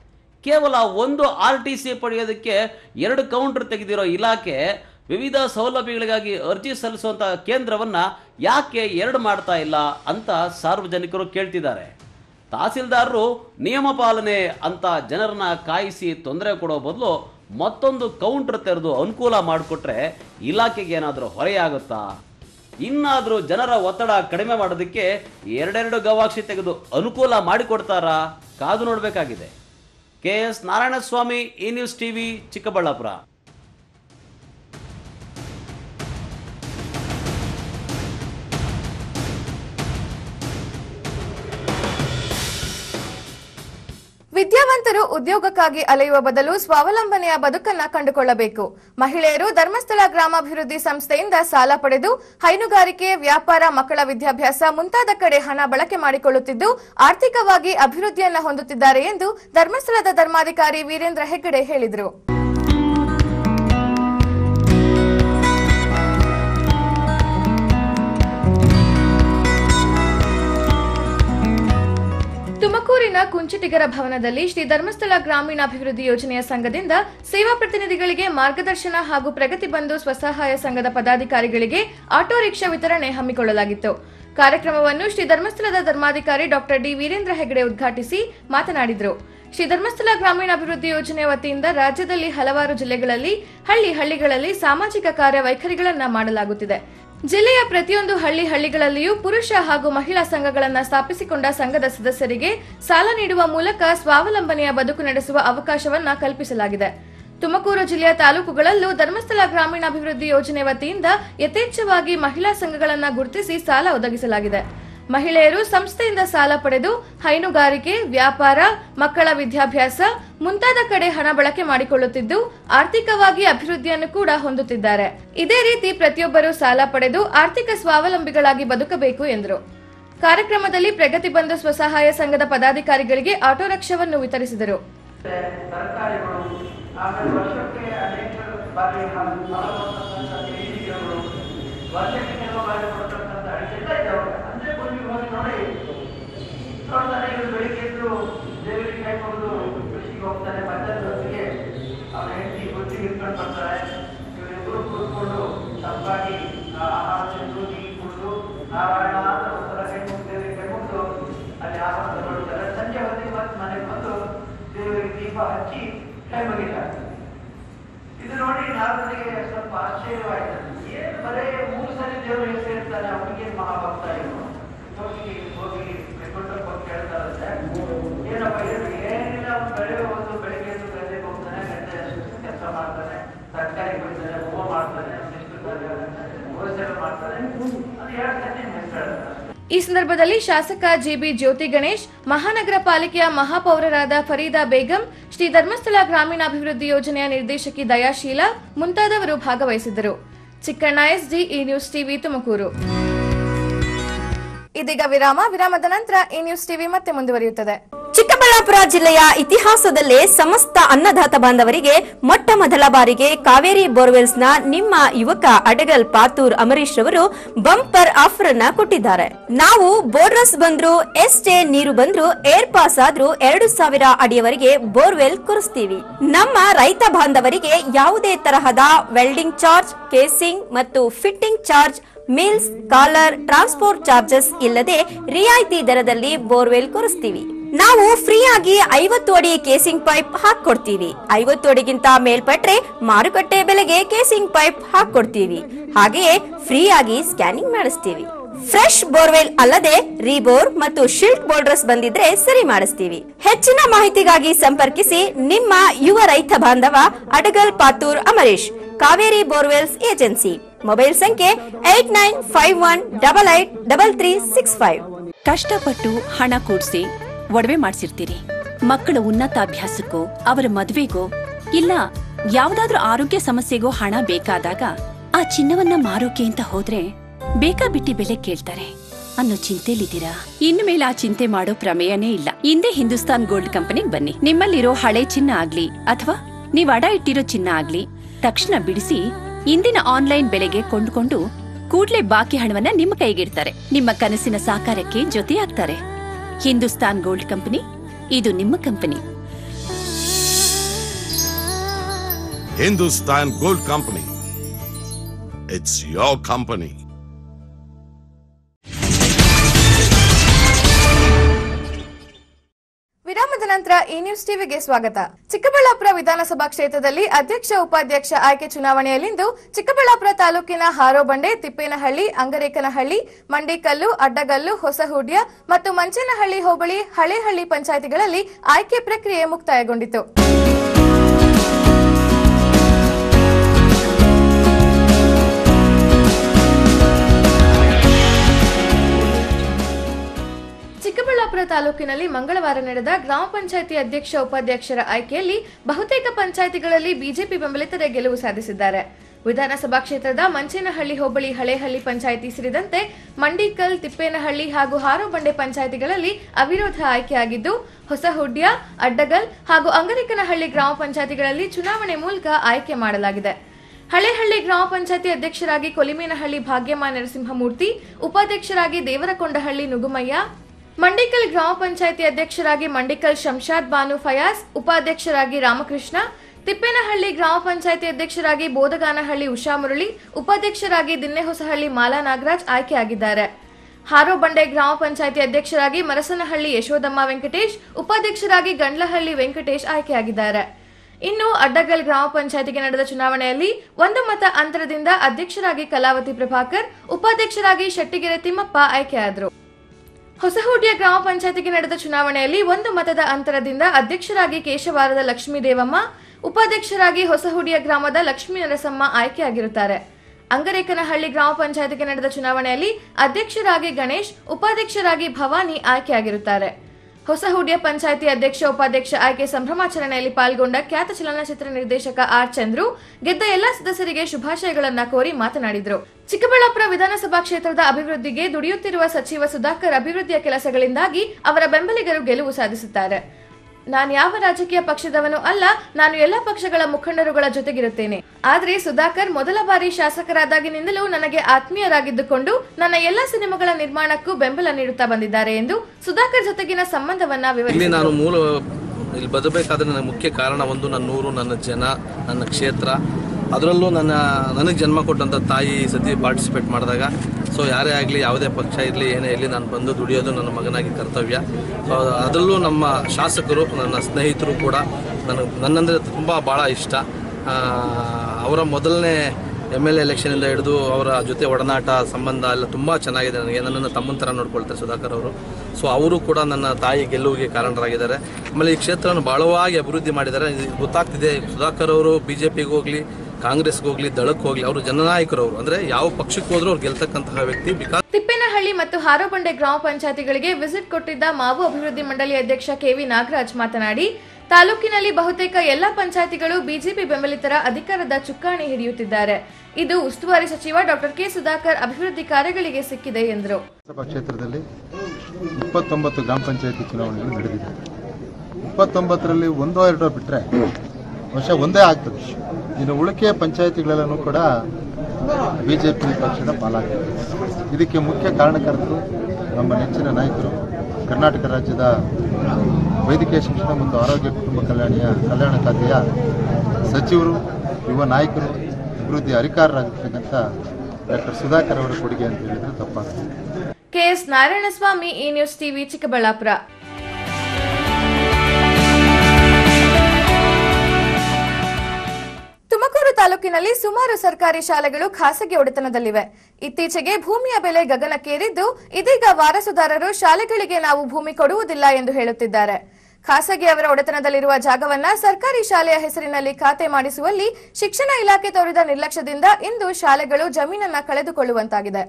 Speaker 2: ಕೇವಲ ಒಂದು ಆರ್ ಟಿ ಸಿ ಪಡೆಯೋದಕ್ಕೆ ಎರಡು ಕೌಂಟರ್ ತೆಗೆದಿರೋ ಇಲಾಖೆ ವಿವಿಧ ಸೌಲಭ್ಯಗಳಿಗಾಗಿ ಅರ್ಜಿ ಸಲ್ಲಿಸುವಂಥ ಕೇಂದ್ರವನ್ನು ಯಾಕೆ ಎರಡು ಮಾಡ್ತಾ ಇಲ್ಲ ಅಂತ ಸಾರ್ವಜನಿಕರು ಕೇಳ್ತಿದ್ದಾರೆ ತಹಸೀಲ್ದಾರರು ನಿಯಮ ಪಾಲನೆ ಅಂತ ಜನರನ್ನ ಕಾಯಿಸಿ ತೊಂದರೆ ಕೊಡೋ ಬದಲು ಮತ್ತೊಂದು ಕೌಂಟರ್ ತೆರೆದು ಅನುಕೂಲ ಮಾಡಿಕೊಟ್ರೆ ಇಲಾಖೆಗೆ ಏನಾದರೂ ಹೊರೆಯಾಗುತ್ತಾ ಇನ್ನಾದರೂ ಜನರ ಒತ್ತಡ ಕಡಿಮೆ ಮಾಡೋದಕ್ಕೆ ಎರಡೆರಡು ಗವಾಕ್ಷಿ ತೆಗೆದು ಅನುಕೂಲ ಮಾಡಿಕೊಡ್ತಾರಾ ಕಾದು ನೋಡಬೇಕಾಗಿದೆ ಕೆ ಎಸ್ ನಾರಾಯಣಸ್ವಾಮಿ ಈ ನ್ಯೂಸ್ ಟಿವಿ ಚಿಕ್ಕಬಳ್ಳಾಪುರ
Speaker 1: ವಿದ್ಯಾವಂತರು ಉದ್ಯೋಗಕ್ಕಾಗಿ ಅಲೆಯುವ ಬದಲು ಸ್ವಾವಲಂಬನೆಯ ಬದುಕನ್ನ ಕಂಡುಕೊಳ್ಳಬೇಕು ಮಹಿಳೆಯರು ಧರ್ಮಸ್ಥಳ ಗ್ರಾಮಾಭಿವೃದ್ಧಿ ಸಂಸ್ಥೆಯಿಂದ ಸಾಲ ಪಡೆದು ಹೈನುಗಾರಿಕೆ ವ್ಯಾಪಾರ ಮಕ್ಕಳ ವಿದ್ಯಾಭ್ಯಾಸ ಮುಂತಾದ ಕಡೆ ಹಣ ಬಳಕೆ ಮಾಡಿಕೊಳ್ಳುತ್ತಿದ್ದು ಆರ್ಥಿಕವಾಗಿ ಅಭಿವೃದ್ಧಿಯನ್ನ ಹೊಂದುತ್ತಿದ್ದಾರೆ ಎಂದು ಧರ್ಮಸ್ಥಳದ ಧರ್ಮಾಧಿಕಾರಿ ವೀರೇಂದ್ರ ಹೆಗ್ಗಡೆ ಹೇಳಿದರು ತುಮಕೂರಿನ ಕುಂಚಿಟಿಗರ ಭವನದಲ್ಲಿ ಶ್ರೀ ಧರ್ಮಸ್ಥಳ ಗ್ರಾಮೀಣಾಭಿವೃದ್ಧಿ ಯೋಜನೆಯ ಸಂಘದಿಂದ ಸೇವಾ ಪ್ರತಿನಿಧಿಗಳಿಗೆ ಮಾರ್ಗದರ್ಶನ ಹಾಗೂ ಪ್ರಗತಿ ಬಂಧು ಸ್ವಸಹಾಯ ಸಂಘದ ಪದಾಧಿಕಾರಿಗಳಿಗೆ ಆಟೋ ರಿಕ್ಷಾ ವಿತರಣೆ ಹಮ್ಮಿಕೊಳ್ಳಲಾಗಿತ್ತು ಕಾರ್ಯಕ್ರಮವನ್ನು ಶ್ರೀ ಧರ್ಮಸ್ಥಳದ ಧರ್ಮಾಧಿಕಾರಿ ಡಾಕ್ಟರ್ ಡಿ ವೀರೇಂದ್ರ ಹೆಗಡೆ ಉದ್ಘಾಟಿಸಿ ಮಾತನಾಡಿದರು ಶ್ರೀ ಧರ್ಮಸ್ಥಳ ಗ್ರಾಮೀಣಾಭಿವೃದ್ಧಿ ಯೋಜನೆ ವತಿಯಿಂದ ರಾಜ್ಯದಲ್ಲಿ ಹಲವಾರು ಜಿಲ್ಲೆಗಳಲ್ಲಿ ಹಳ್ಳಿ ಹಳ್ಳಿಗಳಲ್ಲಿ ಸಾಮಾಜಿಕ ಕಾರ್ಯವೈಖರಿಗಳನ್ನ ಮಾಡಲಾಗುತ್ತಿದೆ ಜಿಲ್ಲೆಯ ಪ್ರತಿಯೊಂದು ಹಳ್ಳಿ ಹಳ್ಳಿಗಳಲ್ಲಿಯೂ ಪುರುಷ ಹಾಗೂ ಮಹಿಳಾ ಸಂಘಗಳನ್ನ ಸ್ಥಾಪಿಸಿಕೊಂಡ ಸಂಘದ ಸದಸ್ಯರಿಗೆ ಸಾಲ ನೀಡುವ ಮೂಲಕ ಸ್ವಾವಲಂಬನೆಯ ಬದುಕು ನಡೆಸುವ ಅವಕಾಶವನ್ನ ಕಲ್ಪಿಸಲಾಗಿದೆ ತುಮಕೂರು ಜಿಲ್ಲೆಯ ತಾಲೂಕುಗಳಲ್ಲೂ ಧರ್ಮಸ್ಥಳ ಗ್ರಾಮೀಣಾಭಿವೃದ್ಧಿ ಯೋಜನೆ ವತಿಯಿಂದ ಯಥೇಚ್ಛವಾಗಿ ಮಹಿಳಾ ಸಂಘಗಳನ್ನ ಗುರುತಿಸಿ ಸಾಲ ಒದಗಿಸಲಾಗಿದೆ ಮಹಿಳೆಯರು ಸಂಸ್ಥೆಯಿಂದ ಸಾಲ ಪಡೆದು ಹೈನುಗಾರಿಕೆ ವ್ಯಾಪಾರ ಮಕ್ಕಳ ವಿದ್ಯಾಭ್ಯಾಸ ಮುಂತಾದ ಕಡೆ ಹಣ ಬಳಕೆ ಮಾಡಿಕೊಳ್ಳುತ್ತಿದ್ದು ಆರ್ಥಿಕವಾಗಿ ಅಭಿವೃದ್ಧಿಯನ್ನು ಕೂಡ ಹೊಂದುತ್ತಿದ್ದಾರೆ ಇದೇ ರೀತಿ ಪ್ರತಿಯೊಬ್ಬರು ಸಾಲ ಪಡೆದು ಆರ್ಥಿಕ ಸ್ವಾವಲಂಬಿಗಳಾಗಿ ಬದುಕಬೇಕು ಎಂದರು ಕಾರ್ಯಕ್ರಮದಲ್ಲಿ ಪ್ರಗತಿ ಬಂಧು ಸ್ವಸಹಾಯ ಸಂಘದ ಪದಾಧಿಕಾರಿಗಳಿಗೆ ಆಟೋ ರಿಕ್ಷಾವನ್ನು ವಿತರಿಸಿದರು
Speaker 8: ತರಕಾರಿಗಳು ಆಮೇಲೆ ವರ್ಷಕ್ಕೆ ಅನೇಕ ಬಾರಿ ಫಲವತ್ತಂತ ಬೇಸಿಗೆಗಳು ವರ್ಷಕ್ಕೆ ಕೆಲವು ಬಾರಿ ಕೊಡ್ತಕ್ಕಂಥ ಅಡಿಕೆಲ್ಲ ಇದ್ದಾವೆ ಅಂದ್ರೆ ಬಂದು ಹೋಗಿ ನೋಡಿ ನೋಡ್ತಾನೆ ಇವ್ರು ಬೆಳಿಗ್ಗೆ ಎದ್ದು ದೇವರಿಗೆ ಕೈ ಮುಗಿದು ಕೃಷಿಗೆ ಹೋಗ್ತಾನೆ ಮಧ್ಯಾಹ್ನದ ಹೊತ್ತಿಗೆ ಅವನ ಹೆಂಡತಿ ಬುದ್ಧಿ ಇಟ್ಕೊಂಡು ಬರ್ತಾರೆ ಇವರಿಬ್ಬರು ಕೂತ್ಕೊಂಡು ತಂಪಾಗಿ ಆ ಆಹಾರ ತಿಂದು ನೀರು ಕುಡಿದು ನಾರಾಯಣ ಅಂತ ಒಂದ್ಸಲ ಕೈ ಮುಗಿದು ದೇವರಿಗೆ ಕೈ ಮುಗಿದು ಅಲ್ಲಿ ಆಹಾರ ತಗೊಳ್ತಾರೆ ಸಂಜೆ ಹೊತ್ತಿಗೆ ಮತ್ತೆ ಮನೆಗೆ ಬಂದು ದೇವರಿಗೆ ದೀಪ ಹಚ್ಚಿ ಕೈ ಮುಗಿತಾರೆ ಇದು ನೋಡಿ ನಾರದನಿಗೆ ಸ್ವಲ್ಪ ಆಶ್ಚರ್ಯವಾಯಿತು ಏನು ಬರೇ ಮೂರು ಸಲ ದೇವರು ಹೆಸರು ಇರ್ತಾನೆ ಅವನಿಗೆ ಮಹಾಭಕ್ತ ಇವನು ಹೋಗಿ ಹೋಗಿ ಬೆಂಗಳೂರಿಗೆ ಹೋಗಿ ಕೇಳ್ತಾರಂತೆ ಏನಪ್ಪ ಏನು ಏನಿಲ್ಲ ಅವ್ನು ಬೆಳೆ ಒಂದು ಬೆಳಿಗ್ಗೆ ಎದ್ದು ಗದ್ದೆಗೆ ಹೋಗ್ತಾನೆ ಗದ್ದೆ ಕೆಲಸ ಮಾಡ್ತಾನೆ ತರಕಾರಿ ಬೆಳಿತಾನೆ ಹೂವು ಮಾಡ್ತಾನೆ ಹೋಲ್ಸೇಲ್ ಮಾಡ್ತಾನೆ ಅದು ಹೇಳ್ತಾನೆ ನಿಮ್ಮ ಹೆಸರು ಹೇಳ್ತಾನೆ
Speaker 1: ಈ ಸಂದರ್ಭದಲ್ಲಿ ಶಾಸಕ ಜಿಬಿ ಜ್ಯೋತಿ ಗಣೇಶ್ ಮಹಾನಗರ ಪಾಲಿಕೆಯ ಮಹಾಪೌರರಾದ ಫರೀದಾ ಬೇಗಂ ಶ್ರೀ ಧರ್ಮಸ್ಥಳ ಗ್ರಾಮೀಣಾಭಿವೃದ್ಧಿ ಯೋಜನೆಯ ನಿರ್ದೇಶಕಿ ದಯಾಶೀಲ ಮುಂತಾದವರು ಭಾಗವಹಿಸಿದ್ದರು Chikkanna SD E news TV Tumakuru ಇದೀಗ ವಿರಾಮ ವಿರಾಮದ ನಂತರ ಈ ನ್ಯೂಸ್ ಟಿವಿ ಮತ್ತೆ ಮುಂದುವರಿಯುತ್ತದೆ
Speaker 9: ಚಿಕ್ಕಬಳ್ಳಾಪುರ ಜಿಲ್ಲೆಯ ಇತಿಹಾಸದಲ್ಲೇ ಸಮಸ್ತ ಅನ್ನದಾತ ಬಾಂಧವರಿಗೆ ಮೊಟ್ಟ ಮೊದಲ ಬಾರಿಗೆ ಕಾವೇರಿ ಬೋರ್ವೆಲ್ಸ್ ನ ನಿಮ್ಮ ಯುವಕ ಅಡಗಲ್ ಪಾತೂರ್ ಅಮರೀಶ್ ರವರು ಬಂಪರ್ ಆಫರ್ ಅನ್ನ ಕೊಟ್ಟಿದ್ದಾರೆ ನಾವು ಬೋರ್ಡರ್ಸ್ ಬಂದ್ರು ಎಷ್ಟೇ ನೀರು ಬಂದ್ರು ಏರ್ ಪಾಸ್ ಆದ್ರೂ ಎರಡು ಸಾವಿರ ಅಡಿಯವರೆಗೆ ಬೋರ್ವೆಲ್ ಕೊರಿಸ್ತೀವಿ ನಮ್ಮ ರೈತ ಬಾಂಧವರಿಗೆ ಯಾವುದೇ ತರಹದ ವೆಲ್ಡಿಂಗ್ ಚಾರ್ಜ್ ಕೇಸಿಂಗ್ ಮತ್ತು fitting charge mills collar transport charges ಇಲ್ಲದೆ ರಿಯಾಯಿತಿ ದರದಲ್ಲಿ ಬೋರ್ವೆಲ್ ಕೊರಿಸ್ತೀವಿ ನಾವು ಫ್ರೀಯಾಗಿ ಐವತ್ತು ಅಡಿ ಕೇಸಿಂಗ್ ಪೈಪ್ ಹಾಕೊಡ್ತೀವಿ ಐವತ್ತು ಅಡಿಗಿಂತ ಮೇಲ್ಪಟ್ರೆ ಮಾರುಕಟ್ಟೆ ಬೆಲೆಗೆ ಕೇಸಿಂಗ್ ಪೈಪ್ ಹಾಕೊಡ್ತೀವಿ ಹಾಗೆಯೇ ಫ್ರೀಯಾಗಿ ಸ್ಕ್ಯಾನಿಂಗ್ ಮಾಡಿಸ್ತೀವಿ ಫ್ರೆಶ್ ಬೋರ್ವೆಲ್ ಅಲ್ಲದೆ ರೀಬೋರ್ ಮತ್ತು ಶಿಲ್ಟ್ ಬೋರ್ಡರ್ಸ್ ಬಂದಿದ್ರೆ ಸರಿ ಮಾಡಿಸ್ತೀವಿ ಹೆಚ್ಚಿನ ಮಾಹಿತಿಗಾಗಿ ಸಂಪರ್ಕಿಸಿ ನಿಮ್ಮ ಯುವ ರೈತ ಬಾಂಧವ Adagal Pathur Amareesh Kaveri borewells agency mobile ಸಂಖ್ಯೆ eight nine five one double eight double three six five
Speaker 10: ಕಷ್ಟಪಟ್ಟು ಹಣ ಕೂಡ್ಸಿ ಒಡವೆ ಮಾಡ್ಸಿರ್ತೀರಿ ಮಕ್ಕಳ ಉನ್ನತಾಭ್ಯಾಸಕ್ಕೋ ಅವರ ಮದ್ವೆಗೋ ಇಲ್ಲ ಯಾವ್ದಾದ್ರೂ ಆರೋಗ್ಯ ಸಮಸ್ಯೆಗೋ ಹಣ ಬೇಕಾದಾಗ ಆ ಚಿನ್ನವನ್ನ ಮಾರೋಕೆ ಅಂತ ಹೋದ್ರೆ ಬೇಕಾ ಬಿಟ್ಟಿ ಬೆಲೆ ಕೇಳ್ತಾರೆ ಅನ್ನೋ ಚಿಂತೆಲಿದ್ದೀರಾ ಇನ್ನು ಮೇಲೆ ಆ ಚಿಂತೆ ಮಾಡೋ ಪ್ರಮೇಯನೇ ಇಲ್ಲ ಹಿಂದೆ ಹಿಂದೂಸ್ತಾನ್ ಗೋಲ್ಡ್ ಕಂಪನಿಗ್ ಬನ್ನಿ ನಿಮ್ಮಲ್ಲಿರೋ ಹಳೆ ಚಿನ್ನ ಆಗ್ಲಿ ಅಥವಾ ನೀವ್ ಅಡ ಇಟ್ಟಿರೋ ಚಿನ್ನ ಆಗ್ಲಿ ತಕ್ಷಣ ಬಿಡಿಸಿ ಇಂದಿನ ಆನ್ಲೈನ್ ಬೆಲೆಗೆ ಕೊಂಡುಕೊಂಡು ಕೂಡ್ಲೆ ಬಾಕಿ ಹಣವನ್ನ ನಿಮ್ಮ ಕೈಗಿಡ್ತಾರೆ ನಿಮ್ಮ ಕನಸಿನ ಸಾಕಾರಕ್ಕೆ ಜೊತೆಯಾಗ್ತಾರೆ ಹಿಂದೂಸ್ತಾನ್ ಗೋಲ್ಡ್ ಕಂಪನಿ ಇದು ನಿಮ್ಮ company
Speaker 11: Hindustan Gold Company. It's your company.
Speaker 1: ವಿರಾಮದ ನಂತರ ಈ ನ್ಯೂಸ್ ಟಿವಿಗೆ ಸ್ವಾಗತ ಚಿಕ್ಕಬಳ್ಳಾಪುರ ವಿಧಾನಸಭಾ ಕ್ಷೇತ್ರದಲ್ಲಿ ಅಧ್ಯಕ್ಷ ಉಪಾಧ್ಯಕ್ಷ ಆಯ್ಕೆ ಚುನಾವಣೆಯಲ್ಲಿಂದು ಚಿಕ್ಕಬಳ್ಳಾಪುರ ತಾಲೂಕಿನ ಹಾರೋಬಂಡೆ ತಿಪ್ಪೇನಹಳ್ಳಿ ಅಂಗರೇಕನಹಳ್ಳಿ ಮಂಡಿಕಲ್ಲು ಅಡ್ಡಗಲ್ಲು ಹೊಸಹುಡ್ಯ ಮತ್ತು ಮಂಚೇನಹಳ್ಳಿ ಹೋಬಳಿ ಹಳೇಹಳ್ಳಿ ಪಂಚಾಯಿತಿಗಳಲ್ಲಿ ಆಯ್ಕೆ ಪ್ರಕ್ರಿಯೆ ಮುಕ್ತಾಯಗೊಂಡಿತು ಚಿಕ್ಕಬಳ್ಳಾಪುರ ತಾಲೂಕಿನಲ್ಲಿ ಮಂಗಳವಾರ ನಡೆದ ಗ್ರಾಮ ಪಂಚಾಯಿತಿ ಅಧ್ಯಕ್ಷ ಉಪಾಧ್ಯಕ್ಷರ ಆಯ್ಕೆಯಲ್ಲಿ ಬಹುತೇಕ ಪಂಚಾಯಿತಿಗಳಲ್ಲಿ ಬಿಜೆಪಿ ಬೆಂಬಲಿತರೇ ಗೆಲುವು ಸಾಧಿಸಿದ್ದಾರೆ ವಿಧಾನಸಭಾ ಕ್ಷೇತ್ರದ ಮಂಚೇನಹಳ್ಳಿ ಹೋಬಳಿ ಹಳೇಹಳ್ಳಿ ಪಂಚಾಯಿತಿ ಸೇರಿದಂತೆ ಮಂಡಿಕಲ್ ತಿಪ್ಪೇನಹಳ್ಳಿ ಹಾಗೂ ಹಾರೋಬಂಡೆ ಪಂಚಾಯಿತಿಗಳಲ್ಲಿ ಅವಿರೋಧ ಆಯ್ಕೆಯಾಗಿದ್ದು ಹೊಸಹುಡ್ಯ ಅಡ್ಡಗಲ್ ಹಾಗೂ ಅಂಗರಿಕನಹಳ್ಳಿ ಗ್ರಾಮ ಪಂಚಾಯಿತಿಗಳಲ್ಲಿ ಚುನಾವಣೆ ಮೂಲಕ ಆಯ್ಕೆ ಮಾಡಲಾಗಿದೆ ಹಳೇಹಳ್ಳಿ ಗ್ರಾಮ ಪಂಚಾಯತಿ ಅಧ್ಯಕ್ಷರಾಗಿ ಕೊಲಿಮೇನಹಳ್ಳಿ ಭಾಗ್ಯಮ್ಮ ನರಸಿಂಹಮೂರ್ತಿ ಉಪಾಧ್ಯಕ್ಷರಾಗಿ ದೇವರಕೊಂಡಹಳ್ಳಿ ನುಗುಮಯ್ಯ ಮಂಡಿಕಲ್ ಗ್ರಾಮ ಪಂಚಾಯತಿ ಅಧ್ಯಕ್ಷರಾಗಿ ಮಂಡಿಕಲ್ ಶಂಶಾದ್ ಬಾನು ಫಯಾಜ್ ಉಪಾಧ್ಯಕ್ಷರಾಗಿ ರಾಮಕೃಷ್ಣ ತಿಪ್ಪೇನಹಳ್ಳಿ ಗ್ರಾಮ ಪಂಚಾಯತಿ ಅಧ್ಯಕ್ಷರಾಗಿ ಬೋದಗಾನಹಳ್ಳಿ ಉಷಾ ಮುರಳಿ ಉಪಾಧ್ಯಕ್ಷರಾಗಿ ದಿನ್ನೆಹೊಸಹಳ್ಳಿ ಮಾಲಾ ನಾಗರಾಜ್ ಆಯ್ಕೆಯಾಗಿದ್ದಾರೆ ಹಾರೋಬಂಡೆ ಗ್ರಾಮ ಪಂಚಾಯತಿ ಅಧ್ಯಕ್ಷರಾಗಿ ಮರಸನಹಳ್ಳಿ ಯಶೋದಮ್ಮ ವೆಂಕಟೇಶ್ ಉಪಾಧ್ಯಕ್ಷರಾಗಿ ಗಂಡ್ಲಹಳ್ಳಿ ವೆಂಕಟೇಶ್ ಆಯ್ಕೆಯಾಗಿದ್ದಾರೆ ಇನ್ನು ಅಡ್ಡಗಲ್ ಗ್ರಾಮ ಪಂಚಾಯತಿಗೆ ನಡೆದ ಚುನಾವಣೆಯಲ್ಲಿ ಒಂದು ಮತ ಅಂತರದಿಂದ ಅಧ್ಯಕ್ಷರಾಗಿ ಕಲಾವತಿ ಪ್ರಭಾಕರ್ ಉಪಾಧ್ಯಕ್ಷರಾಗಿ ಶೆಟ್ಟಿಗೆರೆ ತಿಮ್ಮಪ್ಪ ಆಯ್ಕೆಯಾದರು ಹೊಸಹುಡ್ಯ ಗ್ರಾಮ ಪಂಚಾಯತಿಗೆ ನಡೆದ ಚುನಾವಣೆಯಲ್ಲಿ ಒಂದು ಮತದ ಅಂತರದಿಂದ ಅಧ್ಯಕ್ಷರಾಗಿ ಕೇಶವಾರದ ಲಕ್ಷ್ಮೀ ದೇವಮ್ಮ ಉಪಾಧ್ಯಕ್ಷರಾಗಿ ಹೊಸಹುಡಿಯ ಗ್ರಾಮದ ಲಕ್ಷ್ಮೀ ನರಸಮ್ಮ ಆಯ್ಕೆಯಾಗಿರುತ್ತಾರೆ ಅಂಗರೇಕನಹಳ್ಳಿ ಗ್ರಾಮ ಪಂಚಾಯತ್ಗೆ ನಡೆದ ಚುನಾವಣೆಯಲ್ಲಿ ಅಧ್ಯಕ್ಷರಾಗಿ ಗಣೇಶ್ ಉಪಾಧ್ಯಕ್ಷರಾಗಿ ಭವಾನಿ ಆಯ್ಕೆಯಾಗಿರುತ್ತಾರೆ ಹೊಸಹುಡಿಯ ಪಂಚಾಯಿತಿ ಅಧ್ಯಕ್ಷ ಉಪಾಧ್ಯಕ್ಷ ಆಯ್ಕೆ ಸಂಭ್ರಮಾಚರಣೆಯಲ್ಲಿ ಪಾಲ್ಗೊಂಡ ಖ್ಯಾತ ಚಲನಚಿತ್ರ ನಿರ್ದೇಶಕ ಆರ್ ಚಂದ್ರು ಗೆದ್ದ ಎಲ್ಲಾ ಸದಸ್ಯರಿಗೆ ಶುಭಾಶಯಗಳನ್ನ ಕೋರಿ ಮಾತನಾಡಿದರು ಚಿಕ್ಕಬಳ್ಳಾಪುರ ವಿಧಾನಸಭಾ ಕ್ಷೇತ್ರದ ಅಭಿವೃದ್ಧಿಗೆ ದುಡಿಯುತ್ತಿರುವ ಸಚಿವ ಸುಧಾಕರ್ ಅಭಿವೃದ್ಧಿಯ ಕೆಲಸಗಳಿಂದಾಗಿ ಅವರ ಬೆಂಬಲಿಗರು ಗೆಲುವು ಸಾಧಿಸುತ್ತಾರೆ ನಾನು ಯಾವ ರಾಜಕೀಯ ಪಕ್ಷದವನು ಅಲ್ಲ ನಾನು ಎಲ್ಲ ಪಕ್ಷಗಳ ಮುಖಂಡರುಗಳ ಜೊತೆಗಿರುತ್ತೇನೆ ಆದ್ರೆ ಸುಧಾಕರ್ ಮೊದಲ ಬಾರಿ ಶಾಸಕರಾದಾಗಿನಿಂದಲೂ ನನಗೆ ಆತ್ಮೀಯರಾಗಿದ್ದುಕೊಂಡು ನನ್ನ ಎಲ್ಲ ಸಿನಿಮಾಗಳ ನಿರ್ಮಾಣಕ್ಕೂ ಬೆಂಬಲ ನೀಡುತ್ತಾ ಬಂದಿದ್ದಾರೆ ಎಂದು ಸುಧಾಕರ್ ಜೊತೆಗಿನ ಸಂಬಂಧವನ್ನ
Speaker 12: ಇಲ್ಲಿ
Speaker 1: ವಿವರಿಸಿದರು
Speaker 12: ನಾನು ಮೂಲ ಇಲ್ಲಿ ಬದಬೇಕಾದ್ರೆ ನನ್ನ ಮುಖ್ಯ ಕಾರಣ ಒಂದು ನನ್ನ ಊರು ನನ್ನ ಜನ ನನ್ನ ಕ್ಷೇತ್ರ ಅದರಲ್ಲೂ ನನ್ನ ನನಗೆ ಜನ್ಮ ಕೊಟ್ಟಂಥ ತಾಯಿ ಈ ಸತಿ ಪಾರ್ಟಿಸಿಪೇಟ್ ಮಾಡಿದಾಗ ಸೊ ಯಾರೇ ಆಗಲಿ ಯಾವುದೇ ಪಕ್ಷ ಇರಲಿ ಏನೇ ಇರಲಿ ನಾನು ಬಂದು ದುಡಿಯೋದು ನನ್ನ ಮಗನಾಗಿ ಕರ್ತವ್ಯ ಸೊ ಅದರಲ್ಲೂ ನಮ್ಮ ಶಾಸಕರು ನನ್ನ ಸ್ನೇಹಿತರು ಕೂಡ ನನಗೆ ನನ್ನಂದರೆ ತುಂಬ ಭಾಳ ಇಷ್ಟ ಆ, ಅವರ ಮೊದಲನೇ ಎಮ್ ಎಲ್ ಎಲೆಕ್ಷನಿಂದ ಹಿಡಿದು ಅವರ ಜೊತೆ ಒಡನಾಟ ಸಂಬಂಧ ಎಲ್ಲ ತುಂಬ ಚೆನ್ನಾಗಿದೆ ನನಗೆ ನನ್ನನ್ನು ತಮ್ಮನ ಥರ ನೋಡ್ಕೊಳ್ತಾರೆ ಸುಧಾಕರ್ ಅವರು ಸೊ ಅವರು ಕೂಡ ನನ್ನ ತಾಯಿ ಗೆಲುವಿಗೆ ಕಾರಣರಾಗಿದ್ದಾರೆ ಆಮೇಲೆ ಈ ಕ್ಷೇತ್ರವನ್ನು ಬಹಳವಾಗಿ ಅಭಿವೃದ್ಧಿ ಮಾಡಿದ್ದಾರೆ ಇದು ಗೊತ್ತಾಗ್ತಿದೆ ಸುಧಾಕರ್ ಅವರು ಬಿ ಜೆ ಪಿಗೆ ಹೋಗಲಿ ಕಾಂಗ್ರೆಸ್ಗೆ ಹೋಗಲಿ ದಳಕ್ಕೆ ಹೋಗಲಿ ಅವರು ಜನನಾಯಕರು ಅವರು ಅಂದರೆ ಯಾವ ಪಕ್ಷಕ್ಕೆ ಹೋದ್ರೂ ಅವ್ರು ಗೆಲ್ತಕ್ಕಂತಹ ವ್ಯಕ್ತಿ ಬಿಕಾಸ್
Speaker 1: ತಿಪ್ಪೇನಹಳ್ಳಿ ಮತ್ತು ಹಾರೋಬಂಡೆ ಗ್ರಾಮ ಪಂಚಾಯತಿಗಳಿಗೆ ವಿಸಿಟ್ ಕೊಟ್ಟಿದ್ದ ಮಾವು ಅಭಿವೃದ್ಧಿ ಮಂಡಳಿ ಅಧ್ಯಕ್ಷ ಕೆವಿ ನಾಗರಾಜ್ ಮಾತನಾಡಿ ತಾಲೂಕಿನಲ್ಲಿ ಬಹುತೇಕ ಎಲ್ಲ ಪಂಚಾಯತಿಗಳು ಬಿಜೆಪಿ ಬೆಂಬಲಿತರ ಅಧಿಕಾರದ ಚುಕ್ಕಾಣಿ ಹಿಡಿಯುತ್ತಿದ್ದಾರೆ ಇದು ಉಸ್ತುವಾರಿ ಸಚಿವ ಡಾಕ್ಟರ್ ಕೆ ಸುಧಾಕರ್ ಅಭಿವೃದ್ಧಿ ಕಾರ್ಯಗಳಿಗೆ ಸಿಕ್ಕಿದೆ ಎಂದರು
Speaker 13: ಲೋಕಸಭಾ ಕ್ಷೇತ್ರದಲ್ಲಿ ಇಪ್ಪತ್ತೊಂಬತ್ತು ಗ್ರಾಮ ಪಂಚಾಯತಿ ಚುನಾವಣೆಗಳು ನಡೆದಿದೆ ಇಪ್ಪತ್ತೊಂಬತ್ತರಲ್ಲಿ ಒಂದೋ ಎರಡೋ ಬಿಟ್ಟರೆ ವರ್ಷ ಒಂದೇ ಆಗ್ತದೆ ಇನ್ನು ಉಳಿಕೆ ಪಂಚಾಯತಿಗಳೆಲ್ಲನೂ ಕೂಡ ಬಿ ಜೆ ಪಿ ಪಕ್ಷದ ಪಾಲಾಗಿದೆ ಇದಕ್ಕೆ ಮುಖ್ಯ ಕಾರಣಕರ್ತರು ನಮ್ಮ ನೆಚ್ಚಿನ ನಾಯಕರು ಕರ್ನಾಟಕ ರಾಜ್ಯದ ವೈದ್ಯಕೀಯ ಶಿಕ್ಷಣ ಮತ್ತು ಆರೋಗ್ಯ ಕುಟುಂಬ ಕಲ್ಯಾಣಿಯ ಕಲ್ಯಾಣ ಖಾತೆಯ ಸಚಿವರು ಯುವ ನಾಯಕರು ಅಭಿವೃದ್ಧಿ ಅಧಿಕಾರರಾಗಿರ್ತಕ್ಕಂಥ ಡಾಕ್ಟರ್ ಸುಧಾಕರ್ ಅವರ ಕೊಡುಗೆ ಅಂತ ಹೇಳಿದ್ರೆ ತಪ್ಪಾಗ್ತದೆ
Speaker 1: ಕೆಎಸ್ ನಾರಾಯಣಸ್ವಾಮಿ ಈ ನ್ಯೂಸ್ ಟಿವಿ ಚಿಕ್ಕಬಳ್ಳಾಪುರ ತುಮಕೂರು ತಾಲೂಕಿನಲ್ಲಿ ಸುಮಾರು ಸರ್ಕಾರಿ ಶಾಲೆಗಳು ಖಾಸಗಿ ಒಡೆತನದಲ್ಲಿವೆ ಇತ್ತೀಚೆಗೆ ಭೂಮಿಯ ಬೆಲೆ ಗಗನಕ್ಕೇರಿದ್ದು ಇದೀಗ ವಾರಸುದಾರರು ಶಾಲೆಗಳಿಗೆ ನಾವು ಭೂಮಿ ಕೊಡುವುದಿಲ್ಲ ಎಂದು ಹೇಳುತ್ತಿದ್ದಾರೆ ಖಾಸಗಿಯವರ ಒಡೆತನದಲ್ಲಿರುವ ಜಾಗವನ್ನ ಸರ್ಕಾರಿ ಶಾಲೆಯ ಹೆಸರಿನಲ್ಲಿ ಖಾತೆ ಮಾಡಿಸುವಲ್ಲಿ ಶಿಕ್ಷಣ ಇಲಾಖೆ ತೋರಿದ ನಿರ್ಲಕ್ಷ್ಯದಿಂದ ಇಂದು ಶಾಲೆಗಳು ಜಮೀನನ್ನ ಕಳೆದುಕೊಳ್ಳುವಂತಾಗಿದೆ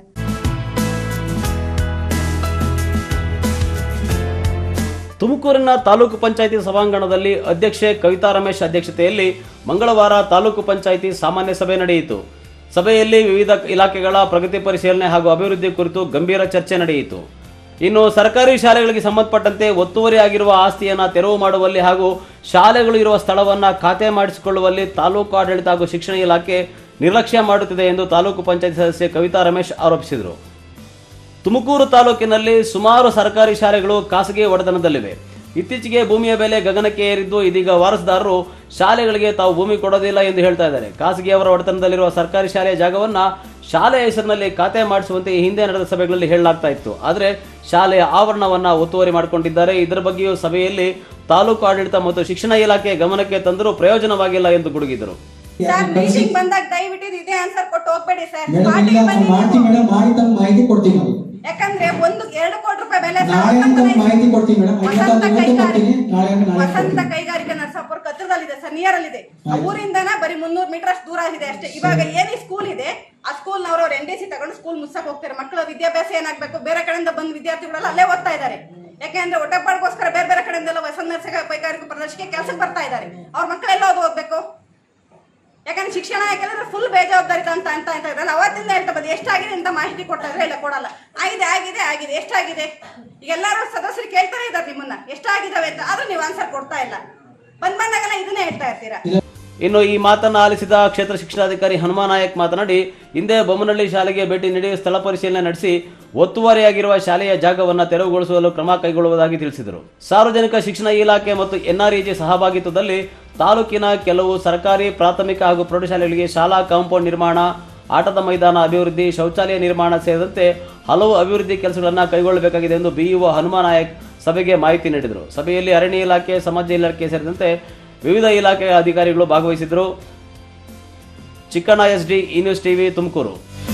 Speaker 2: ತುಮಕೂರಿನ ತಾಲೂಕು ಪಂಚಾಯಿತಿ ಸಭಾಂಗಣದಲ್ಲಿ ಅಧ್ಯಕ್ಷೆ ಕವಿತಾ ರಮೇಶ್ ಅಧ್ಯಕ್ಷತೆಯಲ್ಲಿ ಮಂಗಳವಾರ ತಾಲೂಕು ಪಂಚಾಯಿತಿ ಸಾಮಾನ್ಯ ಸಭೆ ನಡೆಯಿತು ಸಭೆಯಲ್ಲಿ ವಿವಿಧ ಇಲಾಖೆಗಳ ಪ್ರಗತಿ ಪರಿಶೀಲನೆ ಹಾಗೂ ಅಭಿವೃದ್ಧಿ ಕುರಿತು ಗಂಭೀರ ಚರ್ಚೆ ನಡೆಯಿತು ಇನ್ನು ಸರ್ಕಾರಿ ಶಾಲೆಗಳಿಗೆ ಸಂಬಂಧಪಟ್ಟಂತೆ ಒತ್ತುವರಿ ಆಗಿರುವ ಆಸ್ತಿಯನ್ನು ತೆರವು ಮಾಡುವಲ್ಲಿ ಹಾಗೂ ಶಾಲೆಗಳು ಇರುವ ಸ್ಥಳವನ್ನು ಖಾತೆ ಮಾಡಿಸಿಕೊಳ್ಳುವಲ್ಲಿ ತಾಲೂಕು ಆಡಳಿತ ಹಾಗೂ ಶಿಕ್ಷಣ ಇಲಾಖೆ ನಿರ್ಲಕ್ಷ್ಯ ಮಾಡುತ್ತಿದೆ ಎಂದು ತಾಲೂಕು ಪಂಚಾಯತ್ ಸದಸ್ಯೆ ಕವಿತಾ ರಮೇಶ್ ಆರೋಪಿಸಿದರು ತುಮಕೂರು ತಾಲೂಕಿನಲ್ಲಿ ಸುಮಾರು ಸರ್ಕಾರಿ ಶಾಲೆಗಳು ಖಾಸಗಿ ಒಡೆತನದಲ್ಲಿವೆ ಇತ್ತೀಚೆಗೆ ಭೂಮಿಯ ಬೆಲೆ ಗಗನಕ್ಕೆ ಏರಿದ್ದು ಇದೀಗ ವಾರಸುದಾರರು ಶಾಲೆಗಳಿಗೆ ತಾವು ಭೂಮಿ ಕೊಡೋದಿಲ್ಲ ಎಂದು ಹೇಳ್ತಾ ಇದ್ದಾರೆ ಖಾಸಗಿಯವರ ಒಡೆತನದಲ್ಲಿರುವ ಸರ್ಕಾರಿ ಶಾಲೆಯ ಜಾಗವನ್ನ ಶಾಲೆಯ ಹೆಸರಿನಲ್ಲಿ ಖಾತೆ ಮಾಡಿಸುವಂತೆ ಈ ಹಿಂದೆ ನಡೆದ ಸಭೆಗಳಲ್ಲಿ ಹೇಳಲಾಗ್ತಾ ಇತ್ತು ಆದರೆ ಶಾಲೆಯ ಆವರಣವನ್ನ ಒತ್ತುವರಿ ಮಾಡಿಕೊಂಡಿದ್ದಾರೆ ಇದರ ಬಗ್ಗೆಯೂ ಸಭೆಯಲ್ಲಿ ತಾಲೂಕು ಆಡಳಿತ ಮತ್ತು ಶಿಕ್ಷಣ ಇಲಾಖೆ ಗಮನಕ್ಕೆ ತಂದರೂ ಪ್ರಯೋಜನವಾಗಿಲ್ಲ ಎಂದು ಗುಡುಗಿದರು
Speaker 14: ಸರ್ ಮೀಟಿಂಗ್ ಬಂದಾಗ ದಯವಿಟ್ಟು ಇದು ಇದೇ ಆನ್ಸರ್ ಕೊಟ್ಟು ಹೋಗ್ಬೇಡಿ ಸರ್
Speaker 15: ಮೇಡಮ್
Speaker 14: ಪಾರ್ಟಿಗೆ
Speaker 15: ಇಲ್ಲ
Speaker 14: ಬನ್ನಿ
Speaker 15: ನಾವು ಮಾಡ್ತೀವಿ ಮೇಡಮ್ ಮಾಡಿ ತಮ್ಮ ಮಾಹಿತಿ ಕೊಡ್ತೀವಿ ನಾವು
Speaker 14: ಯಾಕಂದ್ರೆ ಒಂದು ಎರಡು ಕೋಟಿ ರೂಪಾಯಿ ಬೆಲೆ ಸರ್
Speaker 15: ನಾಳೆ ತಮ್ಮ ಮಾಹಿತಿ ಕೊಡ್ತೀವಿ ಮೇಡಮ್
Speaker 14: ವಸಂತ
Speaker 15: ಇವತ್ತು ಇವತ್ತು ಕೊಡ್ತೀನಿ ನಾಳೆ ನಾಳೆ
Speaker 14: ವಸಂತ ಕೈಗಾರಿಕಾ ನರಸಾಪುರ ಹತ್ರದಲ್ಲಿದೆ ಸರ್ ನಿಯರ್ ಅಲ್ಲಿದೆ ಆ ಊರಿಂದನ ಬರೀ ಮುನ್ನೂರು ಮೀಟರ್ ಅಷ್ಟು ದೂರ ಇದೆ ಅಷ್ಟೇ ಇವಾಗ ಏನೇ ಸ್ಕೂಲ್ ಇದೆ ಆ ಸ್ಕೂಲ್ ನವರು ಅವ್ರು ಎನ್ ಡಿ ಸಿ ತಗೊಂಡು ಸ್ಕೂಲ್ ಮುಚ್ಚಕ್ ಹೋಗ್ತಾರೆ ಮಕ್ಕಳ ವಿದ್ಯಾಭ್ಯಾಸ ಏನಾಗಬೇಕು ಬೇರೆ ಕಡೆಯಿಂದ ಬಂದ ವಿದ್ಯಾರ್ಥಿಗಳೆಲ್ಲ ಅಲ್ಲೇ ಓದ್ತಾ ಇದ್ದಾರೆ ಯಾಕೆಂದ್ರೆ ಹೊಟ್ಟೆಪಾಡ್ಗೋಸ್ಕರ ಬೇರೆ ಬೇರೆ ಕಡೆಯಿಂದೆಲ್ಲ ವಸಂತ ನರ್ಸಕ ಕೈಗಾರಿಕಾ ಪ್ರದರ್ಶನಕ್ಕೆ ಕೆಲಸಕ್ಕೆ ಬರ್ತಾ ಇದ್ದಾರೆ ಅವ್ರ ಮಕ್ಕಳೆಲ್ಲ ಓದ್ ಓದ್ಬೇಕು ಯಾಕಂದ್ರೆ ಶಿಕ್ಷಣ ಯಾಕಂದ್ರೆ ಫುಲ್ ಬೇಜವಾಬ್ದಾರಿ ಅಂತ ಅಂತ ಅಂತ ಇದ್ರಲ್ಲ ಅವತ್ತಿಂದ ಹೇಳ್ತಾ ಬಂದು ಎಷ್ಟಾಗಿದೆ ಅಂತ ಮಾಹಿತಿ ಕೊಡ್ತಾ ಇದ್ರೆ ಇಲ್ಲ ಕೊಡಲ್ಲ ಆಗಿದೆ ಆಗಿದೆ ಆಗಿದೆ ಎಷ್ಟಾಗಿದೆ ಈಗ ಎಲ್ಲರೂ ಸದಸ್ಯರು ಕೇಳ್ತಾನೆ ಇದ್ದಾರೆ ನಿಮ್ಮನ್ನ ಎಷ್ಟಾಗಿದಾವೆ ಅಂತ ಆದ್ರೂ ನೀವು ಆನ್ಸರ್ ಕೊಡ್ತಾ ಇಲ್ಲ ಬಂದ್ ಬಂದಾಗೆಲ್ಲ ಇದನ್ನೇ ಹೇಳ್ತಾ ಇರ್ತೀರಾ
Speaker 2: ಇನ್ನು ಈ ಮಾತನ್ನ ಆಲಿಸಿದ ಕ್ಷೇತ್ರ ಶಿಕ್ಷಣಾಧಿಕಾರಿ ಹನುಮಾನ್ ನಾಯಕ್ ಮಾತನಾಡಿ ಹಿಂದೆ ಬೊಮ್ಮನಹಳ್ಳಿ ಶಾಲೆಗೆ ಭೇಟಿ ನೀಡಿ ಸ್ಥಳ ಪರಿಶೀಲನೆ ನಡೆಸಿ ಒತ್ತುವರಿಯಾಗಿರುವ ಶಾಲೆಯ ಜಾಗವನ್ನು ತೆರವುಗೊಳಿಸಲು ಕ್ರಮ ಕೈಗೊಳ್ಳುವುದಾಗಿ ತಿಳಿಸಿದರು ಸಾರ್ವಜನಿಕ ಶಿಕ್ಷಣ ಇಲಾಖೆ ಮತ್ತು ಎನ್ಆರ್ಇಜಿ ಸಹಭಾಗಿತ್ವದಲ್ಲಿ ತಾಲೂಕಿನ ಕೆಲವು ಸರ್ಕಾರಿ ಪ್ರಾಥಮಿಕ ಹಾಗೂ ಪ್ರೌಢಶಾಲೆಗಳಿಗೆ ಶಾಲಾ ಕಾಂಪೌಂಡ್ ನಿರ್ಮಾಣ ಆಟದ ಮೈದಾನ ಅಭಿವೃದ್ಧಿ ಶೌಚಾಲಯ ನಿರ್ಮಾಣ ಸೇರಿದಂತೆ ಹಲವು ಅಭಿವೃದ್ಧಿ ಕೆಲಸಗಳನ್ನು ಕೈಗೊಳ್ಳಬೇಕಾಗಿದೆ ಎಂದು ಬಿಇಒ ಹನುಮಾನ್ ನಾಯಕ್ ಸಭೆಗೆ ಮಾಹಿತಿ ನೀಡಿದರು ಸಭೆಯಲ್ಲಿ ಅರಣ್ಯ ಇಲಾಖೆ ಸಮಾಜ ಇಲಾಖೆ ಸೇರಿದಂತೆ ವಿವಿಧ ಇಲಾಖೆಯ ಅಧಿಕಾರಿಗಳು ಭಾಗವಹಿಸಿದ್ರು Chikkanna S D E news TV Tumakuru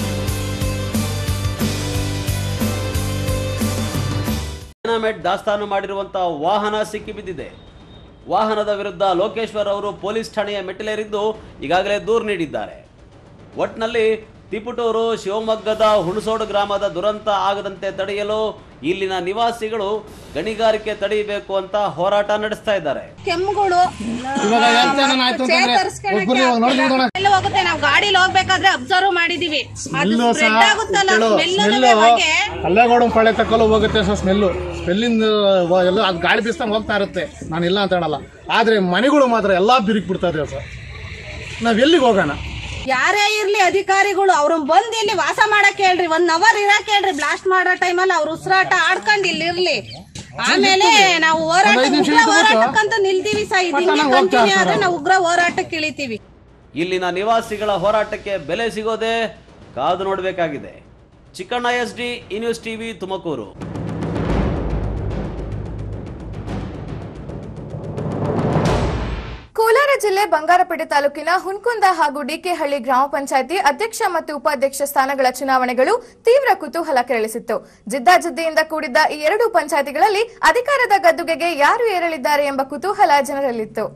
Speaker 2: dynamite ದಾಸ್ತಾನು ಮಾಡಿರುವಂತಹ ವಾಹನ ಸಿಕ್ಕಿಬಿದ್ದಿದೆ ವಾಹನದ ವಿರುದ್ಧ ಲೋಕೇಶ್ವರ್ ಅವರು ಪೊಲೀಸ್ ಠಾಣೆಯ ಮೆಟ್ಟಿಲೇರಿದ್ದು ಈಗಾಗಲೇ ದೂರು ನೀಡಿದ್ದಾರೆ ಒಟ್ನಲ್ಲಿ ತಿಪುಟೂರು ಶಿವಮೊಗ್ಗದ ಹುಣಸೋಡು ಗ್ರಾಮದ ದುರಂತ ಆಗದಂತೆ ತಡೆಯಲು ಇಲ್ಲಿನ ನಿವಾಸಿಗಳು ಗಣಿಗಾರಿಕೆ ತಡೆಯಬೇಕು ಅಂತ ಹೋರಾಟ ನಡೆಸ್ತಾ ಇದ್ದಾರೆ
Speaker 14: ಕೆಮ್ಮುಗಳು
Speaker 16: ಇವಾಗ ಎಂತ ಏನಾನ ಆಯ್ತು ಅಂತಂದ್ರೆ ಒಬ್ರು ಇವಾಗ ನೋಡಿ ನೋಡೋಣ.
Speaker 14: ಎಲ್ಲ ಹೋಗುತ್ತೆ ನಾವು ಗಾಡಿಲಿ ಹೋಗ್ಬೇಕಾದ್ರೆ ಅಬ್ಸರ್ವ್ ಮಾಡಿದೀವಿ ಅದು
Speaker 16: ಸ್ಮೆಲ್ಲು
Speaker 14: ಸ್ಪ್ರೆಡ್ ಆಗುತ್ತಲ್ಲ
Speaker 16: ಸ್ಮೆಲ್ಲು
Speaker 14: ಸ್ಮೆಲ್ ಬಗ್ಗೆ
Speaker 16: ಕಲ್ಲೇಗೌಡನ್ ಪಾಳೆ ತಕ್ಕಲು ಹೋಗುತ್ತೆ ಸರ್ ಸ್ಮೆಲ್ಲು ಸ್ಮೆಲ್ಲಿಂದ ಎಲ್ಲ ಅದು ಗಾಳಿ ಬೀಸ್ದಂಗೆ ಹೋಗ್ತಾ ಇರುತ್ತೆ ನಾನು ಇಲ್ಲ ಅಂತ ಹೇಳಲ್ಲ ಆದ್ರೆ ಮನೆಗಳು ಮಾತ್ರ ಎಲ್ಲಾ ಬಿರುಕ್ ಬಿಡ್ತಾ ಇದ್ದೇವೆ ಸರ್ ನಾವ್ ಎಲ್ಲಿಗೆ ಹೋಗೋಣ
Speaker 14: ಯಾರೇ ಇರ್ಲಿ ಅಧಿಕಾರಿಗಳು ಅವ್ರನ್ನ ಬಂದ್ ಇಲ್ಲಿ ವಾಸ ಮಾಡಕ್ ಹೇಳ್ರಿ ಒಂದ್ ಅವರ್ ಇರಕ್ ಹೇಳ್ರಿ ಬ್ಲಾಸ್ಟ್ ಮಾಡೋ ಟೈಮಲ್ಲಿ ಅವ್ರ ಉಸಿರಾಟ ಆಡ್ಕೊಂಡ್ ಇಲ್ಲಿ ಇರ್ಲಿ ಆಮೇಲೆ ನಾವು ಹೋರಾಟ
Speaker 16: ಒಂದ್ ಐದ್ ನಿಮಿಷ
Speaker 14: ಉಗ್ರ
Speaker 16: ಇದ್ದು ಬಿಟ್ಟು
Speaker 14: ಹೋರಾಟಕ್ಕಂತ ನಿಲ್ತೀವಿ ಸಹ ಇದು
Speaker 16: ಪಟ್ಟಣ
Speaker 14: ಹಿಂಗೆ
Speaker 16: ಹೋಗ್ತಾ
Speaker 14: ಕಂಟಿನ್ಯೂ ಆದ್ರೆ
Speaker 16: ಇರ್ತಾರೆ.
Speaker 14: ನಾವು ಉಗ್ರ ಹೋರಾಟಕ್ಕೆ ಇಳಿತೀವಿ
Speaker 2: ಇಲ್ಲಿನ ನಿವಾಸಿಗಳ ಹೋರಾಟಕ್ಕೆ ಬೆಲೆ ಸಿಗೋದೇ ಕಾದು ನೋಡಬೇಕಾಗಿದೆ Chikkanna S D news TV Tumakuru
Speaker 1: Kolar ಜಿಲ್ಲೆ ಬಂಗಾರಪೇಟೆ ತಾಲೂಕಿನ ಹುನ್ಕುಂದ ಹಾಗೂ ಡಿಕೆಹಳ್ಳಿ ಗ್ರಾಮ ಪಂಚಾಯಿತಿ ಅಧ್ಯಕ್ಷ ಮತ್ತು ಉಪಾಧ್ಯಕ್ಷ ಸ್ಥಾನಗಳ ಚುನಾವಣೆಗಳು ತೀವ್ರ ಕುತೂಹಲ ಕೆರಳಿಸಿತ್ತು ಜಿದ್ದಾಜಿದ್ದಿಯಿಂದ ಕೂಡಿದ್ದ ಈ ಎರಡು ಪಂಚಾಯಿತಿಗಳಲ್ಲಿ ಅಧಿಕಾರದ ಗದ್ದುಗೆಗೆ ಯಾರು ಏರಲಿದ್ದಾರೆ ಎಂಬ ಕುತೂಹಲ ಜನರಲ್ಲಿತ್ತು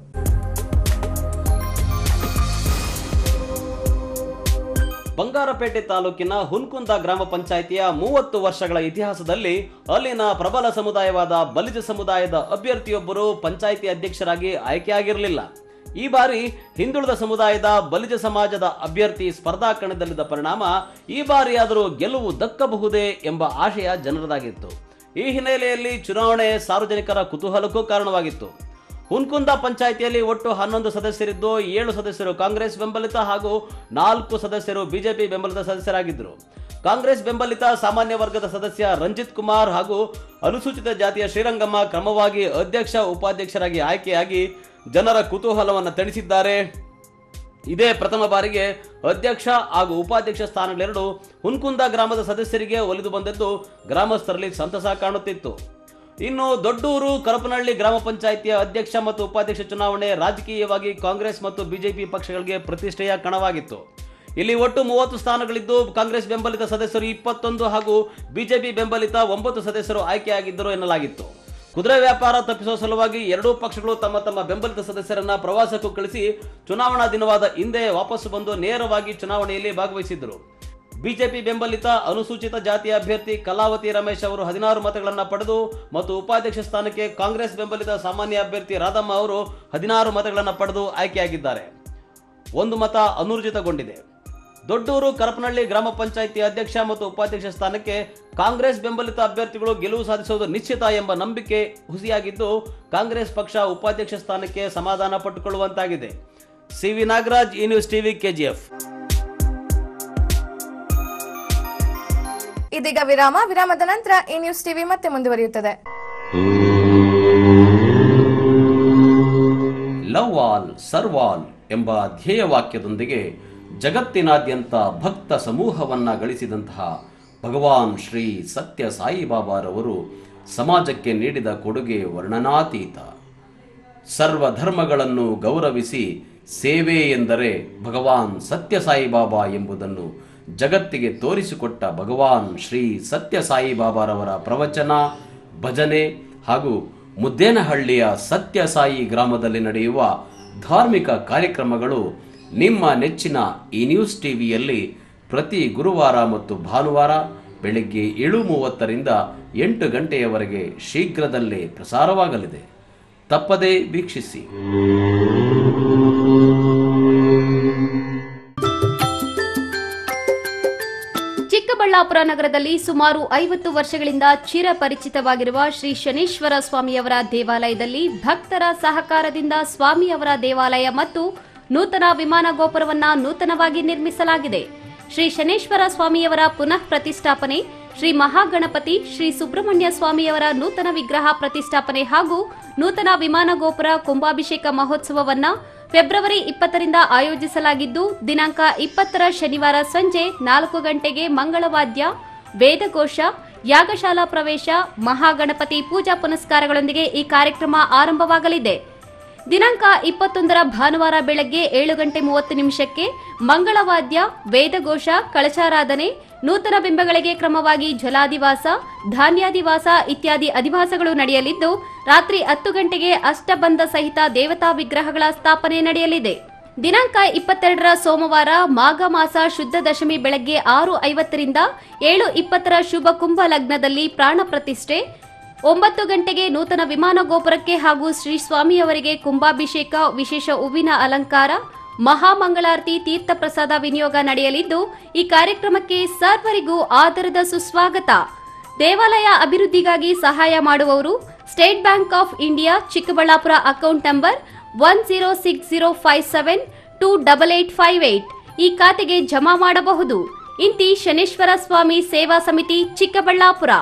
Speaker 2: ಬಂಗಾರಪೇಟೆ ತಾಲೂಕಿನ ಹುನ್ಕುಂದ ಗ್ರಾಮ ಪಂಚಾಯಿತಿಯ ಮೂವತ್ತು ವರ್ಷಗಳ ಇತಿಹಾಸದಲ್ಲಿ ಅಲ್ಲಿನ ಪ್ರಬಲ ಸಮುದಾಯವಾದ ಬಲಿಜ ಸಮುದಾಯದ ಅಭ್ಯರ್ಥಿಯೊಬ್ಬರು ಪಂಚಾಯಿತಿ ಅಧ್ಯಕ್ಷರಾಗಿ ಆಯ್ಕೆಯಾಗಿರಲಿಲ್ಲ ಈ ಬಾರಿ ಹಿಂದುಳಿದ ಸಮುದಾಯದ ಬಲಿಜ ಸಮಾಜದ ಅಭ್ಯರ್ಥಿ ಸ್ಪರ್ಧಾ ಕಣದಲ್ಲಿದ್ದ ಪರಿಣಾಮ ಈ ಬಾರಿಯಾದರೂ ಗೆಲುವು ದಕ್ಕಬಹುದೇ ಎಂಬ ಆಶಯ ಜನರದಾಗಿತ್ತು ಈ ಹಿನ್ನೆಲೆಯಲ್ಲಿ ಚುನಾವಣೆ ಸಾರ್ವಜನಿಕರ ಕುತೂಹಲಕ್ಕೂ ಕಾರಣವಾಗಿತ್ತು ಹುನ್ಕುಂದ ಪಂಚಾಯಿತಿಯಲ್ಲಿ ಒಟ್ಟು ಹನ್ನೊಂದು ಸದಸ್ಯರಿದ್ದು ಏಳು ಸದಸ್ಯರು ಕಾಂಗ್ರೆಸ್ ಬೆಂಬಲಿತ ಹಾಗೂ ನಾಲ್ಕು ಸದಸ್ಯರು ಬಿಜೆಪಿ ಬೆಂಬಲಿತ ಸದಸ್ಯರಾಗಿದ್ದರು ಕಾಂಗ್ರೆಸ್ ಬೆಂಬಲಿತ ಸಾಮಾನ್ಯ ವರ್ಗದ ಸದಸ್ಯ ರಂಜಿತ್ ಕುಮಾರ್ ಹಾಗೂ ಅನುಸೂಚಿತ ಜಾತಿಯ ಶ್ರೀರಂಗಮ್ಮ ಕ್ರಮವಾಗಿ ಅಧ್ಯಕ್ಷ ಉಪಾಧ್ಯಕ್ಷರಾಗಿ ಆಯ್ಕೆಯಾಗಿ ಜನರ ಕುತೂಹಲವನ್ನು ತಣಿಸಿದ್ದಾರೆ ಇದೇ ಪ್ರಥಮ ಬಾರಿಗೆ ಅಧ್ಯಕ್ಷ ಹಾಗೂ ಉಪಾಧ್ಯಕ್ಷ ಸ್ಥಾನಗಳೆರಡು ಹುನ್ಕುಂದ ಗ್ರಾಮದ ಸದಸ್ಯರಿಗೆ ಒಲಿದು ಬಂದದ್ದು ಗ್ರಾಮಸ್ಥರಲ್ಲಿ ಸಂತಸ ಕಾಣುತ್ತಿತ್ತು ಇನ್ನು ದೊಡ್ಡೂರು ಕರಪನಹಳ್ಳಿ ಗ್ರಾಮ ಪಂಚಾಯಿತಿಯ ಅಧ್ಯಕ್ಷ ಮತ್ತು ಉಪಾಧ್ಯಕ್ಷ ಚುನಾವಣೆ ರಾಜಕೀಯವಾಗಿ ಕಾಂಗ್ರೆಸ್ ಮತ್ತು ಬಿಜೆಪಿ ಪಕ್ಷಗಳಿಗೆ ಪ್ರತಿಷ್ಠೆಯ ಕಣವಾಗಿತ್ತು ಇಲ್ಲಿ ಒಟ್ಟು ಮೂವತ್ತು ಸ್ಥಾನಗಳಿದ್ದು ಕಾಂಗ್ರೆಸ್ ಬೆಂಬಲಿತ ಸದಸ್ಯರು ಇಪ್ಪತ್ತೊಂದು ಹಾಗೂ ಬಿಜೆಪಿ ಬೆಂಬಲಿತ ಒಂಬತ್ತು ಸದಸ್ಯರು ಆಯ್ಕೆಯಾಗಿದ್ದರು ಎನ್ನಲಾಗಿತ್ತು ಕುದುರೆ ವ್ಯಾಪಾರ ತಪ್ಪಿಸುವ ಸಲುವಾಗಿ ಎರಡೂ ಪಕ್ಷಗಳು ತಮ್ಮ ತಮ್ಮ ಬೆಂಬಲಿತ ಸದಸ್ಯರನ್ನ ಪ್ರವಾಸಕ್ಕೂ ಕಳಿಸಿ ಚುನಾವಣಾ ದಿನವಾದ ಹಿಂದೆ ವಾಪಸ್ಸು ಬಂದು ನೇರವಾಗಿ ಚುನಾವಣೆಯಲ್ಲಿ ಭಾಗವಹಿಸಿದ್ದರು ಬಿಜೆಪಿ ಬೆಂಬಲಿತ ಅನುಸೂಚಿತ ಜಾತಿಯ ಅಭ್ಯರ್ಥಿ ಕಲಾವತಿ ರಮೇಶ್ ಅವರು ಹದಿನಾರು ಮತಗಳನ್ನು ಪಡೆದು ಮತ್ತು ಉಪಾಧ್ಯಕ್ಷ ಸ್ಥಾನಕ್ಕೆ ಕಾಂಗ್ರೆಸ್ ಬೆಂಬಲಿತ ಸಾಮಾನ್ಯ ಅಭ್ಯರ್ಥಿ ರಾಧಮ್ಮ ಅವರು ಹದಿನಾರು ಮತಗಳನ್ನು ಪಡೆದು ಆಯ್ಕೆಯಾಗಿದ್ದಾರೆ ಒಂದು ಮತ ಅನೂರ್ಜಿತಗೊಂಡಿದೆ ದೊಡ್ಡೂರು ಕರಪನಹಳ್ಳಿ ಗ್ರಾಮ ಪಂಚಾಯಿತಿ ಅಧ್ಯಕ್ಷ ಮತ್ತು ಉಪಾಧ್ಯಕ್ಷ ಸ್ಥಾನಕ್ಕೆ ಕಾಂಗ್ರೆಸ್ ಬೆಂಬಲಿತ ಅಭ್ಯರ್ಥಿಗಳು ಗೆಲುವು ಸಾಧಿಸುವುದು ನಿಶ್ಚಿತ ಎಂಬ ನಂಬಿಕೆ ಹುಸಿಯಾಗಿದ್ದು ಕಾಂಗ್ರೆಸ್ ಪಕ್ಷ ಉಪಾಧ್ಯಕ್ಷ ಸ್ಥಾನಕ್ಕೆ ಸಮಾಧಾನ ಪಟ್ಟುಕೊಳ್ಳುವಂತಾಗಿದೆ ಸಿವಿ ನಾಗರಾಜ್ ಈ ನ್ಯೂಸ್ ಟಿವಿ ಕೆಜಿಎಫ್
Speaker 1: ಇದೀಗ ವಿರಾಮ ವಿರಾಮದ ನಂತರ ಈ ನ್ಯೂಸ್ ಟಿವಿ ಮತ್ತೆ ಮುಂದುವರಿಯುತ್ತದೆ
Speaker 2: ಲವ್ ಆಲ್ ಸರ್ವ್ ಆಲ್ ಎಂಬ ಧ್ಯೇಯವಾಕ್ಯದೊಂದಿಗೆ ಜಗತ್ತಿನಾದ್ಯಂತ ಭಕ್ತ ಸಮೂಹವನ್ನ ಗಳಿಸಿದಂತಹ ಭಗವಾನ್ ಶ್ರೀ ಸತ್ಯ ಸಾಯಿಬಾಬಾರವರು ಸಮಾಜಕ್ಕೆ ನೀಡಿದ ಕೊಡುಗೆ ವರ್ಣನಾತೀತ ಸರ್ವ ಧರ್ಮಗಳನ್ನು ಗೌರವಿಸಿ ಸೇವೆ ಎಂದರೆ ಭಗವಾನ್ ಸತ್ಯ ಸಾಯಿಬಾಬಾ ಎಂಬುದನ್ನು ಜಗತ್ತಿಗೆ ತೋರಿಸಿಕೊಟ್ಟ ಭಗವಾನ್ ಶ್ರೀ ಸತ್ಯ ಸಾಯಿಬಾಬಾರವರ ಪ್ರವಚನ ಭಜನೆ ಹಾಗೂ ಮುದ್ದೇನಹಳ್ಳಿಯ ಸತ್ಯ ಸಾಯಿ ಗ್ರಾಮದಲ್ಲಿ ನಡೆಯುವ ಧಾರ್ಮಿಕ ಕಾರ್ಯಕ್ರಮಗಳು ನಿಮ್ಮ ನೆಚ್ಚಿನ ಈ ನ್ಯೂಸ್ ಟಿವಿಯಲ್ಲಿ ಪ್ರತಿ ಗುರುವಾರ ಮತ್ತು ಭಾನುವಾರ ಬೆಳಗ್ಗೆ ಏಳು ಮೂವತ್ತರಿಂದ ಎಂಟು ಗಂಟೆಯವರೆಗೆ ಶೀಘ್ರದಲ್ಲೇ ಪ್ರಸಾರವಾಗಲಿದೆ ತಪ್ಪದೇ ವೀಕ್ಷಿಸಿ
Speaker 17: ಚಿಕ್ಕಬಳ್ಳಾಪುರ ನಗರದಲ್ಲಿ ಸುಮಾರು ಐವತ್ತು ವರ್ಷಗಳಿಂದ ಚಿರಪರಿಚಿತವಾಗಿರುವ ಶ್ರೀ ಶನೀಶ್ವರ ಸ್ವಾಮಿಯವರ ದೇವಾಲಯದಲ್ಲಿ ಭಕ್ತರ ಸಹಕಾರದಿಂದ ಸ್ವಾಮಿಯವರ ದೇವಾಲಯ ಮತ್ತು ನೂತನ ವಿಮಾನ ಗೋಪುರವನ್ನ ನೂತನವಾಗಿ ನಿರ್ಮಿಸಲಾಗಿದೆ ಶ್ರೀ ಶನೇಶ್ವರ ಸ್ವಾಮಿಯವರ ಪುನಃ ಪ್ರತಿಷ್ಠಾಪನೆ ಶ್ರೀ ಮಹಾಗಣಪತಿ ಶ್ರೀ ಸುಬ್ರಹ್ಮಣ್ಯ ಸ್ವಾಮಿಯವರ ನೂತನ ವಿಗ್ರಹ ಪ್ರತಿಷ್ಠಾಪನೆ ಹಾಗೂ ನೂತನ ವಿಮಾನ ಗೋಪುರ ಕುಂಭಾಭಿಷೇಕ ಮಹೋತ್ಸವವನ್ನ ಫೆಬ್ರವರಿ ಇಪ್ಪತ್ತರಿಂದ ಆಯೋಜಿಸಲಾಗಿದ್ದು ದಿನಾಂಕ ಇಪ್ಪತ್ತರ ಶನಿವಾರ ಸಂಜೆ ನಾಲ್ಕು ಗಂಟೆಗೆ ಮಂಗಳವಾದ್ಯ ವೇದಘೋಷ ಯಾಗಶಾಲಾ ಪ್ರವೇಶ ಮಹಾಗಣಪತಿ ಪೂಜಾ ಪುನಸ್ಕಾರಗಳೊಂದಿಗೆ ಈ ಕಾರ್ಯಕ್ರಮ ಆರಂಭವಾಗಲಿದೆ ದಿನಾಂಕ ಇಪ್ಪತ್ತೊಂದರ ಭಾನುವಾರ ಬೆಳಗ್ಗೆ ಏಳು ಗಂಟೆ ಮೂವತ್ತು ನಿಮಿಷಕ್ಕೆ ಮಂಗಳವಾದ್ಯ ವೇದಘೋಷ ಕಳಶಾರಾಧನೆ ನೂತನ ಬಿಂಬಗಳಿಗೆ ಕ್ರಮವಾಗಿ ಜಲಾದಿವಾಸ ಧಾನ್ಯಾದಿವಾಸ ಇತ್ಯಾದಿ ಅಧಿವಾಸಗಳು ನಡೆಯಲಿದ್ದು ರಾತ್ರಿ ಹತ್ತು ಗಂಟೆಗೆ ಅಷ್ಟಬಂಧ ಸಹಿತ ದೇವತಾ ವಿಗ್ರಹಗಳ ಸ್ಥಾಪನೆ ನಡೆಯಲಿದೆ ದಿನಾಂಕ ಇಪ್ಪತ್ತೆರಡರ ಸೋಮವಾರ ಮಾಘ ಮಾಸ ಶುದ್ಧ ದಶಮಿ ಬೆಳಗ್ಗೆ ಆರು ಐವತ್ತರಿಂದ ಏಳು ಇಪ್ಪತ್ತರ ಶುಭ ಕುಂಭ ಲಗ್ನದಲ್ಲಿ ಪ್ರಾಣ ಪ್ರತಿಷ್ಠೆ ಒಂಬತ್ತು ಗಂಟೆಗೆ ನೂತನ ವಿಮಾನ ಗೋಪುರಕ್ಕೆ ಹಾಗೂ ಶ್ರೀ ಸ್ವಾಮಿಯವರಿಗೆ ಕುಂಭಾಭಿಷೇಕ ವಿಶೇಷ ಹೂವಿನ ಅಲಂಕಾರ ಮಹಾಮಂಗಳಾರತಿ ತೀರ್ಥ ಪ್ರಸಾದ ವಿನಿಯೋಗ ನಡೆಯಲಿದ್ದು ಈ ಕಾರ್ಯಕ್ರಮಕ್ಕೆ ಸರ್ವರಿಗೂ ಆದರದ ಸುಸ್ವಾಗತ ದೇವಾಲಯ ಅಭಿವೃದ್ಧಿಗಾಗಿ ಸಹಾಯ ಮಾಡುವವರು State Bank of India Chikkaballapur account number one zero six zero five seven two double eight five eight ಈ ಖಾತೆಗೆ ಜಮಾ ಮಾಡಬಹುದು ಇಂತಿ ಶನೇಶ್ವರ ಸ್ವಾಮಿ ಸೇವಾ ಸಮಿತಿ ಚಿಕ್ಕಬಳ್ಳಾಪುರ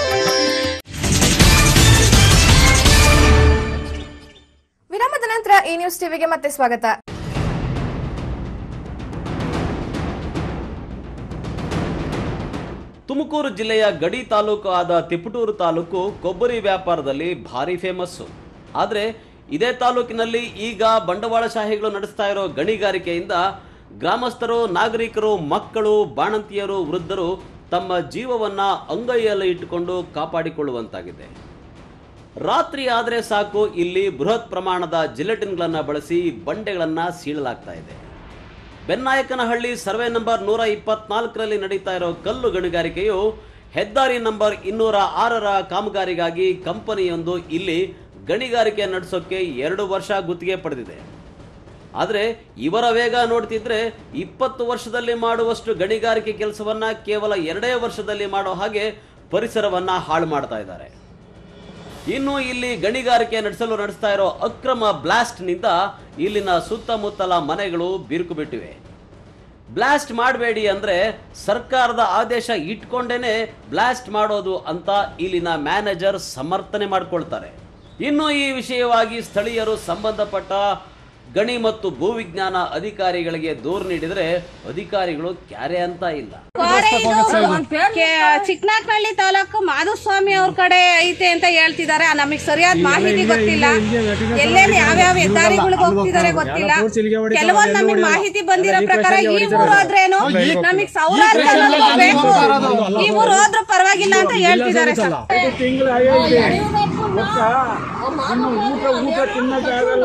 Speaker 1: ವಿರಾಮದ ನಂತರ ಈ ನ್ಯೂಸ್ ಟಿವಿಗೆ ಮತ್ತೆ ಸ್ವಾಗತ
Speaker 2: ತುಮಕೂರು ಜಿಲ್ಲೆಯ ಗಡಿ ತಾಲೂಕು ಆದ ತಿಪಟೂರು ತಾಲೂಕು ಕೊಬ್ಬರಿ ವ್ಯಾಪಾರದಲ್ಲಿ ಭಾರಿ ಫೇಮಸ್ಸು ಆದರೆ ಇದೇ ತಾಲೂಕಿನಲ್ಲಿ ಈಗ ಬಂಡವಾಳಶಾಹಿಗಳು ನಡೆಸ್ತಾ ಇರೋ ಗಣಿಗಾರಿಕೆಯಿಂದ ಗ್ರಾಮಸ್ಥರು ನಾಗರಿಕರು ಮಕ್ಕಳು ಬಾಣಂತಿಯರು ವೃದ್ಧರು ತಮ್ಮ ಜೀವವನ್ನ ಅಂಗೈಯಲ್ಲಿ ಇಟ್ಟುಕೊಂಡು ಕಾಪಾಡಿಕೊಳ್ಳುವಂತಾಗಿದೆ ರಾತ್ರಿ ಆದರೆ ಸಾಕು ಇಲ್ಲಿ ಬೃಹತ್ ಪ್ರಮಾಣದ ಜಿಲೆಟಿನ್ಗಳನ್ನು ಬಳಸಿ ಬಂಡೆಗಳನ್ನು ಸೀಳಲಾಗ್ತಾ ಇದೆ ಬೆನ್ನಾಯಕನಹಳ್ಳಿ ಸರ್ವೆ ನಂಬರ್ ನೂರ ಇಪ್ಪತ್ನಾಲ್ಕರಲ್ಲಿ ನಡೀತಾ ಇರೋ ಕಲ್ಲು ಗಣಿಗಾರಿಕೆಯು ಹೆದ್ದಾರಿ ನಂಬರ್ ಇನ್ನೂರ ಆರರ ಕಾಮಗಾರಿಗಾಗಿ ಕಂಪನಿಯೊಂದು ಇಲ್ಲಿ ಗಣಿಗಾರಿಕೆ ನಡೆಸೋಕೆ ಎರಡು ವರ್ಷ ಗುತ್ತಿಗೆ ಪಡೆದಿದೆ ಆದರೆ ಇವರ ವೇಗ ನೋಡ್ತಿದ್ರೆ ಇಪ್ಪತ್ತು ವರ್ಷದಲ್ಲಿ ಮಾಡುವಷ್ಟು ಗಣಿಗಾರಿಕೆ ಕೆಲಸವನ್ನ ಕೇವಲ ಎರಡೇ ವರ್ಷದಲ್ಲಿ ಮಾಡೋ ಹಾಗೆ ಪರಿಸರವನ್ನ ಹಾಳು ಮಾಡ್ತಾ ಇದ್ದಾರೆ ಇನ್ನು ಇಲ್ಲಿ ಗಣಿಗಾರಿಕೆ ನಡೆಸಲು ನಡೆಸ್ತಾ ಇರೋ ಅಕ್ರಮ ಬ್ಲಾಸ್ಟ್ನಿಂದ ಇಲ್ಲಿನ ಸುತ್ತಮುತ್ತಲ ಮನೆಗಳು ಬಿರುಕು ಬಿಟ್ಟಿವೆ ಬ್ಲಾಸ್ಟ್ ಮಾಡಬೇಡಿ ಅಂದ್ರೆ ಸರ್ಕಾರದ ಆದೇಶ ಇಟ್ಕೊಂಡೇನೆ ಬ್ಲಾಸ್ಟ್ ಮಾಡೋದು ಅಂತ ಇಲ್ಲಿನ ಮ್ಯಾನೇಜರ್ ಸಮರ್ಥನೆ ಮಾಡ್ಕೊಳ್ತಾರೆ ಇನ್ನು ಈ ವಿಷಯವಾಗಿ ಸ್ಥಳೀಯರು ಸಂಬಂಧಪಟ್ಟ ಗಣಿ ಮತ್ತು ಭೂವಿಜ್ಞಾನ ಅಧಿಕಾರಿಗಳಿಗೆ ದೂರು ನೀಡಿದರೆ ಅಧಿಕಾರಿಗಳು ಕ್ಯಾರೆ ಅಂತ ಇಲ್ಲ
Speaker 14: ಚಿಕ್ಕನಾಕ್ನಹಳ್ಳಿ ತಾಲೂಕು ಮಾಧುಸ್ವಾಮಿ ಅವ್ರ ಕಡೆ ಐತೆ ಅಂತ ಹೇಳ್ತಿದ್ದಾರೆ ನಮಗೆ ಸರಿಯಾದ ಮಾಹಿತಿ ಗೊತ್ತಿಲ್ಲ ಎಲ್ಲೆಲ್ಲಿ ಯಾವ್ಯಾವ ಹೆದ್ದಾರಿಗಳಿಗೆ ಹೋಗ್ತಿದ್ದಾರೆ ಗೊತ್ತಿಲ್ಲ ಕೆಲವೊಂದು ನಮಗೆ ಮಾಹಿತಿ ಬಂದಿರೋ ಪ್ರಕಾರ ಈ ಊರು ಆದ್ರೇನು ನಮಗ್ ಸಾವಿರಾರು ಜನಗಳು ಬೇಕು ಈ ಊರು ಹೋದ್ರೂ ಪರವಾಗಿಲ್ಲ ಅಂತ ಹೇಳ್ತಿದ್ದಾರೆ ಸರ್
Speaker 18: ಊಟ ಊಟ ತಿನ್ನಕ್ಕಾಗಲ್ಲ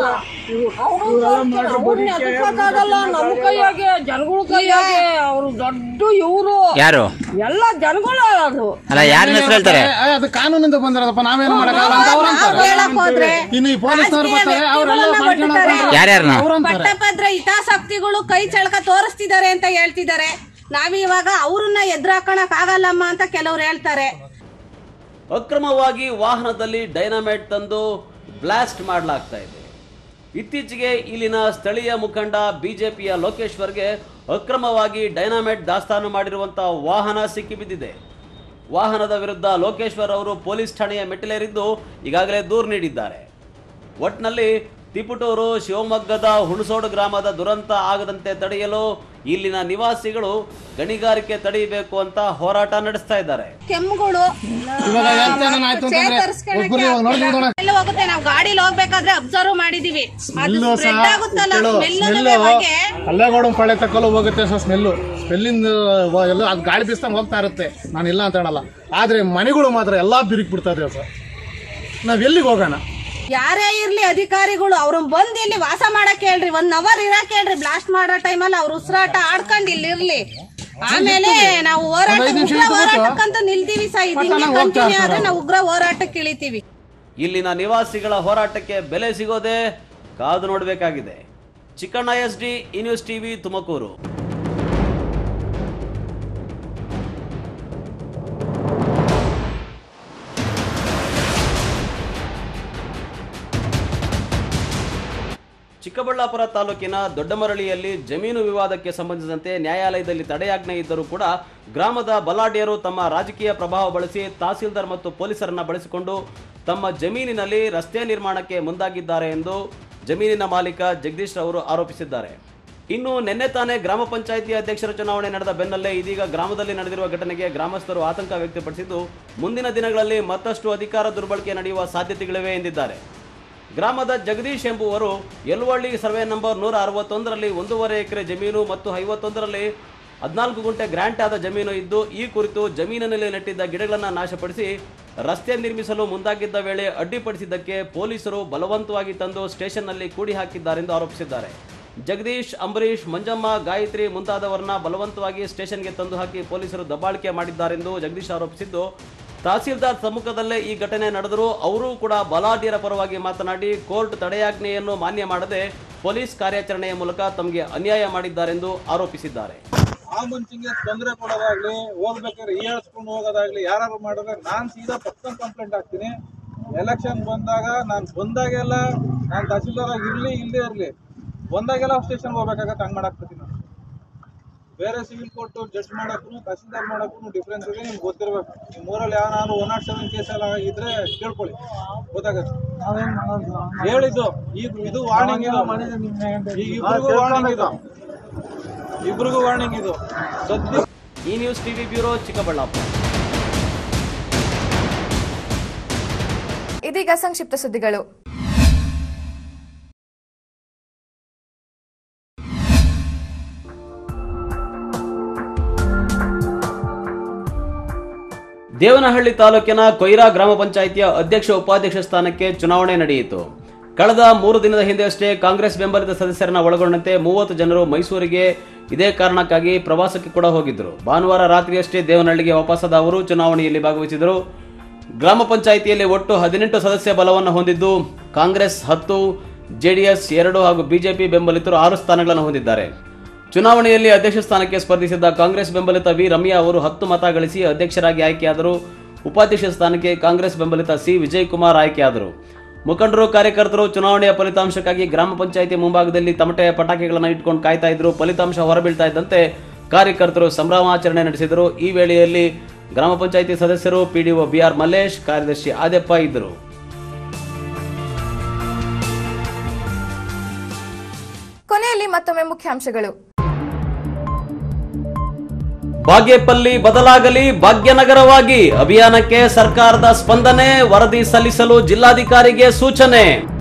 Speaker 19: ನಮ್ ಕೈಯಾಗೆ ಜನಗಳ ಕೈಯಾಗೆ ಅವ್ರು ದೊಡ್ಡ ಇವರು
Speaker 20: ಯಾರು
Speaker 19: ಎಲ್ಲ ಜನಗಳು ಅದು
Speaker 20: ಅಲ್ಲ ಯಾರನ್ನ ಹೆಸರು ಹೇಳ್ತಾರೆ
Speaker 16: ಏ, ಅದು ಕಾನೂನಿಂದ ಬಂದಿರೋದಪ್ಪ ನಾವೇನು ಮಾಡಕ್ಕಾಗಲ್ಲ ಅಂತ ಅವ್ರು ಅಂತಾರೆ. ಇನ್ನು ಈ ಪೊಲೀಸ್ನವ್ರು ಬರ್ತಾರೆ ಅವರೆಲ್ಲ ಮಾಡ್ಕೊಂಡು ಹೋಗ್ತಾರೆ.
Speaker 20: ಯಾರ್ಯಾರನ್ನ?
Speaker 16: ಅವ್ರು ಅಂತಾರೆ.
Speaker 14: ಪಟ್ಟಭದ್ರ ಹಿತಾಸಕ್ತಿಗಳು ಕೈ ಚಳಕ ತೋರಿಸ್ತಿದ್ದಾರೆ ಅಂತ ಹೇಳ್ತಿದ್ದಾರೆ ನಾವಿವಾಗ ಅವ್ರನ್ನ ಎದುರಾಕಣಕ್ ಆಗಲ್ಲಮ್ಮ ಅಂತ ಕೆಲವ್ರು ಹೇಳ್ತಾರೆ
Speaker 2: ಅಕ್ರಮವಾಗಿ ವಾಹನದಲ್ಲಿ ಡೈನಮೈಟ್ ತಂದು ಬ್ಲಾಸ್ಟ್ ಮಾಡಲಾಗ್ತಾ ಇದೆ ಇತ್ತೀಚೆಗೆ ಇಲ್ಲಿನ ಸ್ಥಳೀಯ ಮುಖಂಡ ಬಿಜೆಪಿಯ ಲೋಕೇಶ್ವರ್ಗೆ ಅಕ್ರಮವಾಗಿ ಡೈನಾಮೈಟ್ ದಾಸ್ತಾನು ಮಾಡಿರುವಂತಹ ವಾಹನ ಸಿಕ್ಕಿಬಿದ್ದಿದೆ ವಾಹನದ ವಿರುದ್ಧ ಲೋಕೇಶ್ವರ್ ಅವರು ಪೊಲೀಸ್ ಠಾಣೆಯ ಮೆಟ್ಟಿಲೇರಿದ್ದು ಈಗಾಗಲೇ ದೂರು ನೀಡಿದ್ದಾರೆ ಒಟ್ನಲ್ಲಿ ತಿಪುಟೂರು ಶಿವಮೊಗ್ಗದ ಹುಣಸೋಡು ಗ್ರಾಮದ ದುರಂತ ಆಗದಂತೆ ತಡೆಯಲು ಇಲ್ಲಿನ ನಿವಾಸಿಗಳು ಗಣಿಗಾರಿಕೆ ತಡೆಯಬೇಕು ಅಂತ ಹೋರಾಟ ನಡೆಸ್ತಾ ಇದ್ದಾರೆ
Speaker 14: ಕೆಮ್ಮುಗಳು
Speaker 16: ಇವಾಗ ಎಂತೇನಾನ ಆಯ್ತು ಅಂತಂದ್ರೆ
Speaker 14: ಚೇತರಿಸ್ಕೊಳಕ್ಕೆ
Speaker 16: ಒಬ್ಬರು ಇವಾಗ ನೋಡ್ಲಿ ನೋಡೋಣ.
Speaker 14: ಎಲ್ಲ ಹೋಗುತ್ತೆ ನಾವು ಗಾಡಿಲಿ ಹೋಗ್ಬೇಕಾದ್ರೆ ಅಬ್ಸರ್ವ್ ಮಾಡಿದೀವಿ ಅದು
Speaker 16: ಸ್ಮೆಲ್ಲು ಸಹ
Speaker 14: ಸ್ಪ್ರೆಡ್ ಆಗುತ್ತಲ್ಲ
Speaker 16: ಕೇಳು,
Speaker 14: ಸ್ಮೆಲ್
Speaker 16: ಸ್ಮೆಲ್ಲು
Speaker 14: ಬಗ್ಗೆ
Speaker 16: ಅಲ್ಲೇಗೌಡ ಪಾಳೆ ತಕ್ಕಲು ಹೋಗುತ್ತೆ ಸರ್ ಸ್ಮೆಲ್ಲು ಸ್ಮೆಲ್ಲಿಂದ ವ- ಎಲ್ಲ ಅದು ಗಾಳಿ ಬೀಸ್ದಂಗೆ ಹೋಗ್ತಾ ಇರುತ್ತೆ ನಾನು ಇಲ್ಲ ಅಂತ ಹೇಳಲ್ಲ ಆದ್ರೆ ಮನೆಗಳು ಮಾತ್ರ ಎಲ್ಲಾ ಬಿರುಕು ಬಿಡ್ತಾ ಇದ್ದೇವೆ ಸರ್ ನಾವ್ ಎಲ್ಲಿಗೆ ಹೋಗೋಣ
Speaker 14: ಯಾರೇ ಇರ್ಲಿ ಅಧಿಕಾರಿಗಳು ಅವ್ರನ್ನ ಬಂದ್ ಇಲ್ಲಿ ವಾಸ ಮಾಡಕ್ ಹೇಳ್ರಿ ಒಂದ್ ಅವರ್ ಇರಕ್ ಹೇಳ್ರಿ ಬ್ಲಾಸ್ಟ್ ಮಾಡೋ ಟೈಮಲ್ಲಿ ಅವ್ರ ಉಸಿರಾಟ ಆಡ್ಕೊಂಡ್ ಇಲ್ಲಿ ಇರ್ಲಿ ಆಮೇಲೆ ನಾವು ಹೋರಾಟ
Speaker 16: ಒಂದ್ ಐದ್ ನಿಮಿಷ
Speaker 14: ಉಗ್ರ
Speaker 16: ಇಟ್ಬಿಟ್ಟು
Speaker 14: ಹೋರಾಟಕ್ಕಂತ ನಿಲ್ತೀವಿ ಸಹ
Speaker 16: ಮತ್ತೆ
Speaker 14: ಇದನ್ನ
Speaker 16: ನಾವು ಹೋಗ್ತಾ
Speaker 14: ಕಂಟಿನ್ಯೂ ಆದ್ರೆ
Speaker 16: ಇರ್ತಾರೆ.
Speaker 14: ನಾವು ಉಗ್ರ ಹೋರಾಟಕ್ಕೆ ಇಳಿತೀವಿ
Speaker 2: ಇಲ್ಲಿನ ನಿವಾಸಿಗಳ ಹೋರಾಟಕ್ಕೆ ಬೆಲೆ ಸಿಗೋದೇ ಕಾದು ನೋಡಬೇಕಾಗಿದೆ Chikkanna S D E news TV Tumakuru Chikkaballapur ತಾಲೂಕಿನ ದೊಡ್ಡಮರಳಿಯಲ್ಲಿ ಜಮೀನು ವಿವಾದಕ್ಕೆ ಸಂಬಂಧಿಸಿದಂತೆ ನ್ಯಾಯಾಲಯದಲ್ಲಿ ತಡೆಯಾಜ್ಞೆ ಇದ್ದರೂ ಕೂಡ ಗ್ರಾಮದ ಬಲಾಢ್ಯರು ತಮ್ಮ ರಾಜಕೀಯ ಪ್ರಭಾವ ಬಳಸಿ ತಹಸೀಲ್ದಾರ್ ಮತ್ತು ಪೊಲೀಸರನ್ನ ಬಳಸಿಕೊಂಡು ತಮ್ಮ ಜಮೀನಿನಲ್ಲಿ ರಸ್ತೆ ನಿರ್ಮಾಣಕ್ಕೆ ಮುಂದಾಗಿದ್ದಾರೆ ಎಂದು ಜಮೀನಿನ ಮಾಲೀಕ ಜಗದೀಶ್ ಅವರು ಆರೋಪಿಸಿದ್ದಾರೆ ಇನ್ನು ನಿನ್ನೆ ತಾನೇ ಗ್ರಾಮ ಪಂಚಾಯಿತಿ ಅಧ್ಯಕ್ಷರ ಚುನಾವಣೆ ನಡೆದ ಬೆನ್ನಲ್ಲೇ ಇದೀಗ ಗ್ರಾಮದಲ್ಲಿ ನಡೆದಿರುವ ಘಟನೆಗೆ ಗ್ರಾಮಸ್ಥರು ಆತಂಕ ವ್ಯಕ್ತಪಡಿಸಿದ್ದು ಮುಂದಿನ ದಿನಗಳಲ್ಲಿ ಮತ್ತಷ್ಟು ಅಧಿಕಾರ ದುರ್ಬಳಕೆ ನಡೆಯುವ ಸಾಧ್ಯತೆಗಳಿವೆ ಎಂದಿದ್ದಾರೆ ಗ್ರಾಮದ ಜಗದೀಶ್ ಎಂಬುವರು ಯಲುವಳ್ಳಿ ಸರ್ವೆ ನಂಬರ್ ನೂರ ಅರವತ್ತೊಂದರಲ್ಲಿ ಒಂದೂವರೆ ಎಕರೆ ಜಮೀನು ಮತ್ತು ಐವತ್ತೊಂದರಲ್ಲಿ ಹದಿನಾಲ್ಕು ಗುಂಟೆ ಗ್ರಾಂಟ್ ಆದ ಜಮೀನು ಇದ್ದು ಈ ಕುರಿತು ಜಮೀನಿನಲ್ಲಿ ನೆಟ್ಟಿದ್ದ ಗಿಡಗಳನ್ನು ನಾಶಪಡಿಸಿ ರಸ್ತೆ ನಿರ್ಮಿಸಲು ಮುಂದಾಗಿದ್ದ ವೇಳೆ ಅಡ್ಡಿಪಡಿಸಿದ್ದಕ್ಕೆ ಪೊಲೀಸರು ಬಲವಂತವಾಗಿ ತಂದು ಸ್ಟೇಷನ್ನಲ್ಲಿ ಕೂಡಿ ಹಾಕಿದ್ದಾರೆಂದು ಆರೋಪಿಸಿದ್ದಾರೆ ಜಗದೀಶ್ ಅಂಬರೀಶ್ ಮಂಜಮ್ಮ ಗಾಯತ್ರಿ ಮುಂತಾದವರನ್ನ ಬಲವಂತವಾಗಿ ಸ್ಟೇಷನ್ಗೆ ತಂದು ಹಾಕಿ ಪೊಲೀಸರು ದಬ್ಬಾಳಿಕೆ ಮಾಡಿದ್ದಾರೆಂದು ಜಗದೀಶ್ ಆರೋಪಿಸಿದ್ದು ತಹಸೀಲ್ದಾರ್ ಸಮ್ಮುಖದಲ್ಲೇ ಈ ಘಟನೆ ನಡೆದರೂ ಅವರೂ ಕೂಡ ಬಲಾಢ್ಯರ ಪರವಾಗಿ ಮಾತನಾಡಿ ಕೋರ್ಟ್ ತಡೆಯಾಜ್ಞೆಯನ್ನು ಮಾನ್ಯ ಮಾಡದೆ ಪೊಲೀಸ್ ಕಾರ್ಯಾಚರಣೆಯ ಮೂಲಕ ತಮಗೆ ಅನ್ಯಾಯ ಮಾಡಿದ್ದಾರೆಂದು ಆರೋಪಿಸಿದ್ದಾರೆ
Speaker 7: ಆ ಮನುಷ್ಯಂಗೆ ತೊಂದರೆ ಕೊಡೋದಾಗ್ಲಿ ಹೋಗ್ಬೇಕಾದ್ರೆ ಹೀಯಾಳಿಸ್ಕೊಂಡು ಹೋಗೋದಾಗ್ಲಿ ಯಾರು ಮಾಡಿದ್ರೆ ನಾನ್ ಸೀದಾ ಪರ್ಸನಲ್ ಕಂಪ್ಲೇಂಟ್ ಹಾಕ್ತೀನಿ ಎಲೆಕ್ಷನ್ ಬಂದಾಗ ನಾನು ಬಂದಾಗೆಲ್ಲ ನಾನು ತಹಸೀಲ್ದಾರ್ ಆಗಿ ಇರ್ಲಿ ಇಲ್ಲದೆ ಇರ್ಲಿ ಬಂದಾಗೆಲ್ಲ ಸ್ಟೇಷನ್ ಹೋಗ್ಬೇಕಾಗತ್ತೆ ಹಂಗ್ ಮಾಡಾಕ್ತೀನಿ ನಾನು ಬೇರೆ ಸಿವಿಲ್ ಕೋರ್ಟ್ ಜಡ್ಜ್ ಮಾಡಕ್ಕೂ ತಹಸೀಲ್ದಾರ್ ಮಾಡಕ್ಕೂ ಡಿಫ್ರೆನ್ಸ್ ಇದೆ ನಿಮ್ಗೆ ಗೊತ್ತಿರ್ಬೇಕು ನಿಮ್ಮ ಊರಲ್ಲಿ ಯಾವ ನಾನು ಒನ್ ನಾಟ್ ಸೆವೆನ್ ಕೇಸ್ ಎಲ್ಲ ಇದ್ರೆ ಕೇಳ್ಕೊಳ್ಳಿ ಗೊತ್ತಾಗತ್ತೆ ಹೇಳಿದ್ದು ಈಗ ಇದು ವಾರ್ನಿಂಗ್ ಇದು ಈಗ ಇಬ್ರಿಗೂ ವಾರ್ನಿಂಗ್ ಇದು ಇಬ್ರಿಗೂ ವಾರ್ನಿಂಗ್ ಇದು ಸದ್ಯ
Speaker 2: ಈ ನ್ಯೂಸ್ ಟಿವಿ ಬ್ಯೂರೋ ಚಿಕ್ಕಬಳ್ಳಾಪುರ
Speaker 1: ಇದೀಗ ಸಂಕ್ಷಿಪ್ತ ಸುದ್ದಿಗಳು
Speaker 2: ದೇವನಹಳ್ಳಿ ತಾಲೂಕಿನ ಕೊಯ್ರಾ ಗ್ರಾಮ ಪಂಚಾಯಿತಿಯ ಅಧ್ಯಕ್ಷ ಉಪಾಧ್ಯಕ್ಷ ಸ್ಥಾನಕ್ಕೆ ಚುನಾವಣೆ ನಡೆಯಿತು ಕಳೆದ ಮೂರು ದಿನದ ಹಿಂದೆಯಷ್ಟೇ ಕಾಂಗ್ರೆಸ್ ಬೆಂಬಲಿತ ಸದಸ್ಯರನ್ನ ಒಳಗೊಂಡಂತೆ ಮೂವತ್ತು ಜನರು ಮೈಸೂರಿಗೆ ಇದೇ ಕಾರಣಕ್ಕಾಗಿ ಪ್ರವಾಸಕ್ಕೆ ಕೂಡ ಹೋಗಿದ್ದರು ಭಾನುವಾರ ರಾತ್ರಿಯಷ್ಟೇ ದೇವನಹಳ್ಳಿಗೆ ವಾಪಸ್ಸಾದ ಅವರು ಚುನಾವಣೆಯಲ್ಲಿ ಭಾಗವಹಿಸಿದರು ಗ್ರಾಮ ಪಂಚಾಯಿತಿಯಲ್ಲಿ ಒಟ್ಟು ಹದಿನೆಂಟು ಸದಸ್ಯ ಬಲವನ್ನು ಹೊಂದಿದ್ದು ಕಾಂಗ್ರೆಸ್ ಹತ್ತು ಜೆಡಿಎಸ್ ಎರಡು ಹಾಗೂ ಬಿಜೆಪಿ ಬೆಂಬಲಿತರು ಆರು ಸ್ಥಾನಗಳನ್ನು ಹೊಂದಿದ್ದಾರೆ ಚುನಾವಣೆಯಲ್ಲಿ ಅಧ್ಯಕ್ಷ ಸ್ಥಾನಕ್ಕೆ ಸ್ಪರ್ಧಿಸಿದ್ದ ಕಾಂಗ್ರೆಸ್ ಬೆಂಬಲಿತ ವಿ ರಮ್ಯಾ ಅವರು ಹತ್ತು ಮತ ಗಳಿಸಿ ಅಧ್ಯಕ್ಷರಾಗಿ ಆಯ್ಕೆಯಾದರು ಉಪಾಧ್ಯಕ್ಷ ಸ್ಥಾನಕ್ಕೆ ಕಾಂಗ್ರೆಸ್ ಬೆಂಬಲಿತ ಸಿ ವಿಜಯ್ ಕುಮಾರ್ ಆಯ್ಕೆಯಾದರು ಮುಖಂಡರು ಕಾರ್ಯಕರ್ತರು ಚುನಾವಣೆಯ ಫಲಿತಾಂಶಕ್ಕಾಗಿ ಗ್ರಾಮ ಪಂಚಾಯಿತಿ ಮುಂಭಾಗದಲ್ಲಿ ತಮಟೆಯ ಪಟಾಕಿಗಳನ್ನು ಇಟ್ಕೊಂಡು ಕಾಯ್ತಾ ಇದ್ರು ಫಲಿತಾಂಶ ಹೊರಬೀಳ್ತಾ ಇದ್ದಂತೆ ಕಾರ್ಯಕರ್ತರು ಸಂಭ್ರಮಾಚರಣೆ ನಡೆಸಿದರು ಈ ವೇಳೆಯಲ್ಲಿ ಗ್ರಾಮ ಪಂಚಾಯಿತಿ ಸದಸ್ಯರು ಪಿಡಿಒ ಬಿಆರ್ ಮಲ್ಲೇಶ್ ಕಾರ್ಯದರ್ಶಿ ಆದೆಪ್ಪ ಇದ್ದರು
Speaker 1: ಕೊನೆಯಲ್ಲಿ ಮತ್ತೊಮ್ಮೆ ಮುಖ್ಯಾಂಶಗಳು
Speaker 2: ಬಾಗೇಪಲ್ಲಿ ಬದಲಾಗಲಿ ಭಾಗ್ಯನಗರವಾಗಿ ಅಭಿಯಾನಕ್ಕೆ ಸರ್ಕಾರದ ಸ್ಪಂದನೆ ವರದಿ ಸಲ್ಲಿಸಲು ಜಿಲ್ಲಾಧಿಕಾರಿಗೆ ಸೂಚನೆ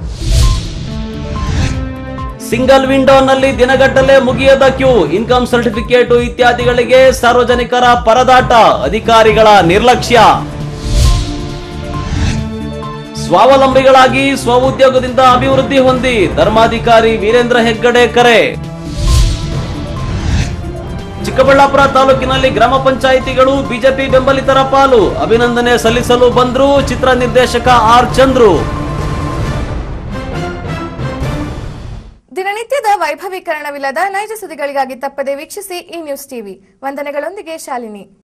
Speaker 2: ಸಿಂಗಲ್ ವಿಂಡೋನಲ್ಲಿ ದಿನಗಟ್ಟಲೆ ಮುಗಿಯದ ಕ್ಯೂ ಇನ್ಕಮ್ ಸರ್ಟಿಫಿಕೇಟ್ ಇತ್ಯಾದಿಗಳಿಗೆ ಸಾರ್ವಜನಿಕರ ಪರದಾಟ ಅಧಿಕಾರಿಗಳ ನಿರ್ಲಕ್ಷ್ಯ ಸ್ವಾವಲಂಬಿಗಳಾಗಿ ಸ್ವಉದ್ಯೋಗದಿಂದ ಅಭಿವೃದ್ಧಿ ಹೊಂದಿ ಧರ್ಮಾಧಿಕಾರಿ ವೀರೇಂದ್ರ ಹೆಗ್ಗಡೆ ಕರೆ ಚಿಕ್ಕಬಳ್ಳಾಪುರ ತಾಲೂಕಿನಲ್ಲಿ ಗ್ರಾಮ ಪಂಚಾಯಿತಿಗಳು ಬಿಜೆಪಿ ಬೆಂಬಲಿತರ ಪಾಲು ಅಭಿನಂದನೆ ಸಲ್ಲಿಸಲು ಬಂದ್ರು ಚಿತ್ರ ನಿರ್ದೇಶಕ ಆರ್ ಚಂದ್ರು
Speaker 1: ದಿನನಿತ್ಯದ ವೈಭವೀಕರಣವಿಲ್ಲದ ನೈಜ ಸುದ್ದಿಗಳಿಗಾಗಿ ತಪ್ಪದೆ ವೀಕ್ಷಿಸಿ ಈ ನ್ಯೂಸ್ ಟಿವಿ ವಂದನೆಗಳೊಂದಿಗೆ ಶಾಲಿನಿ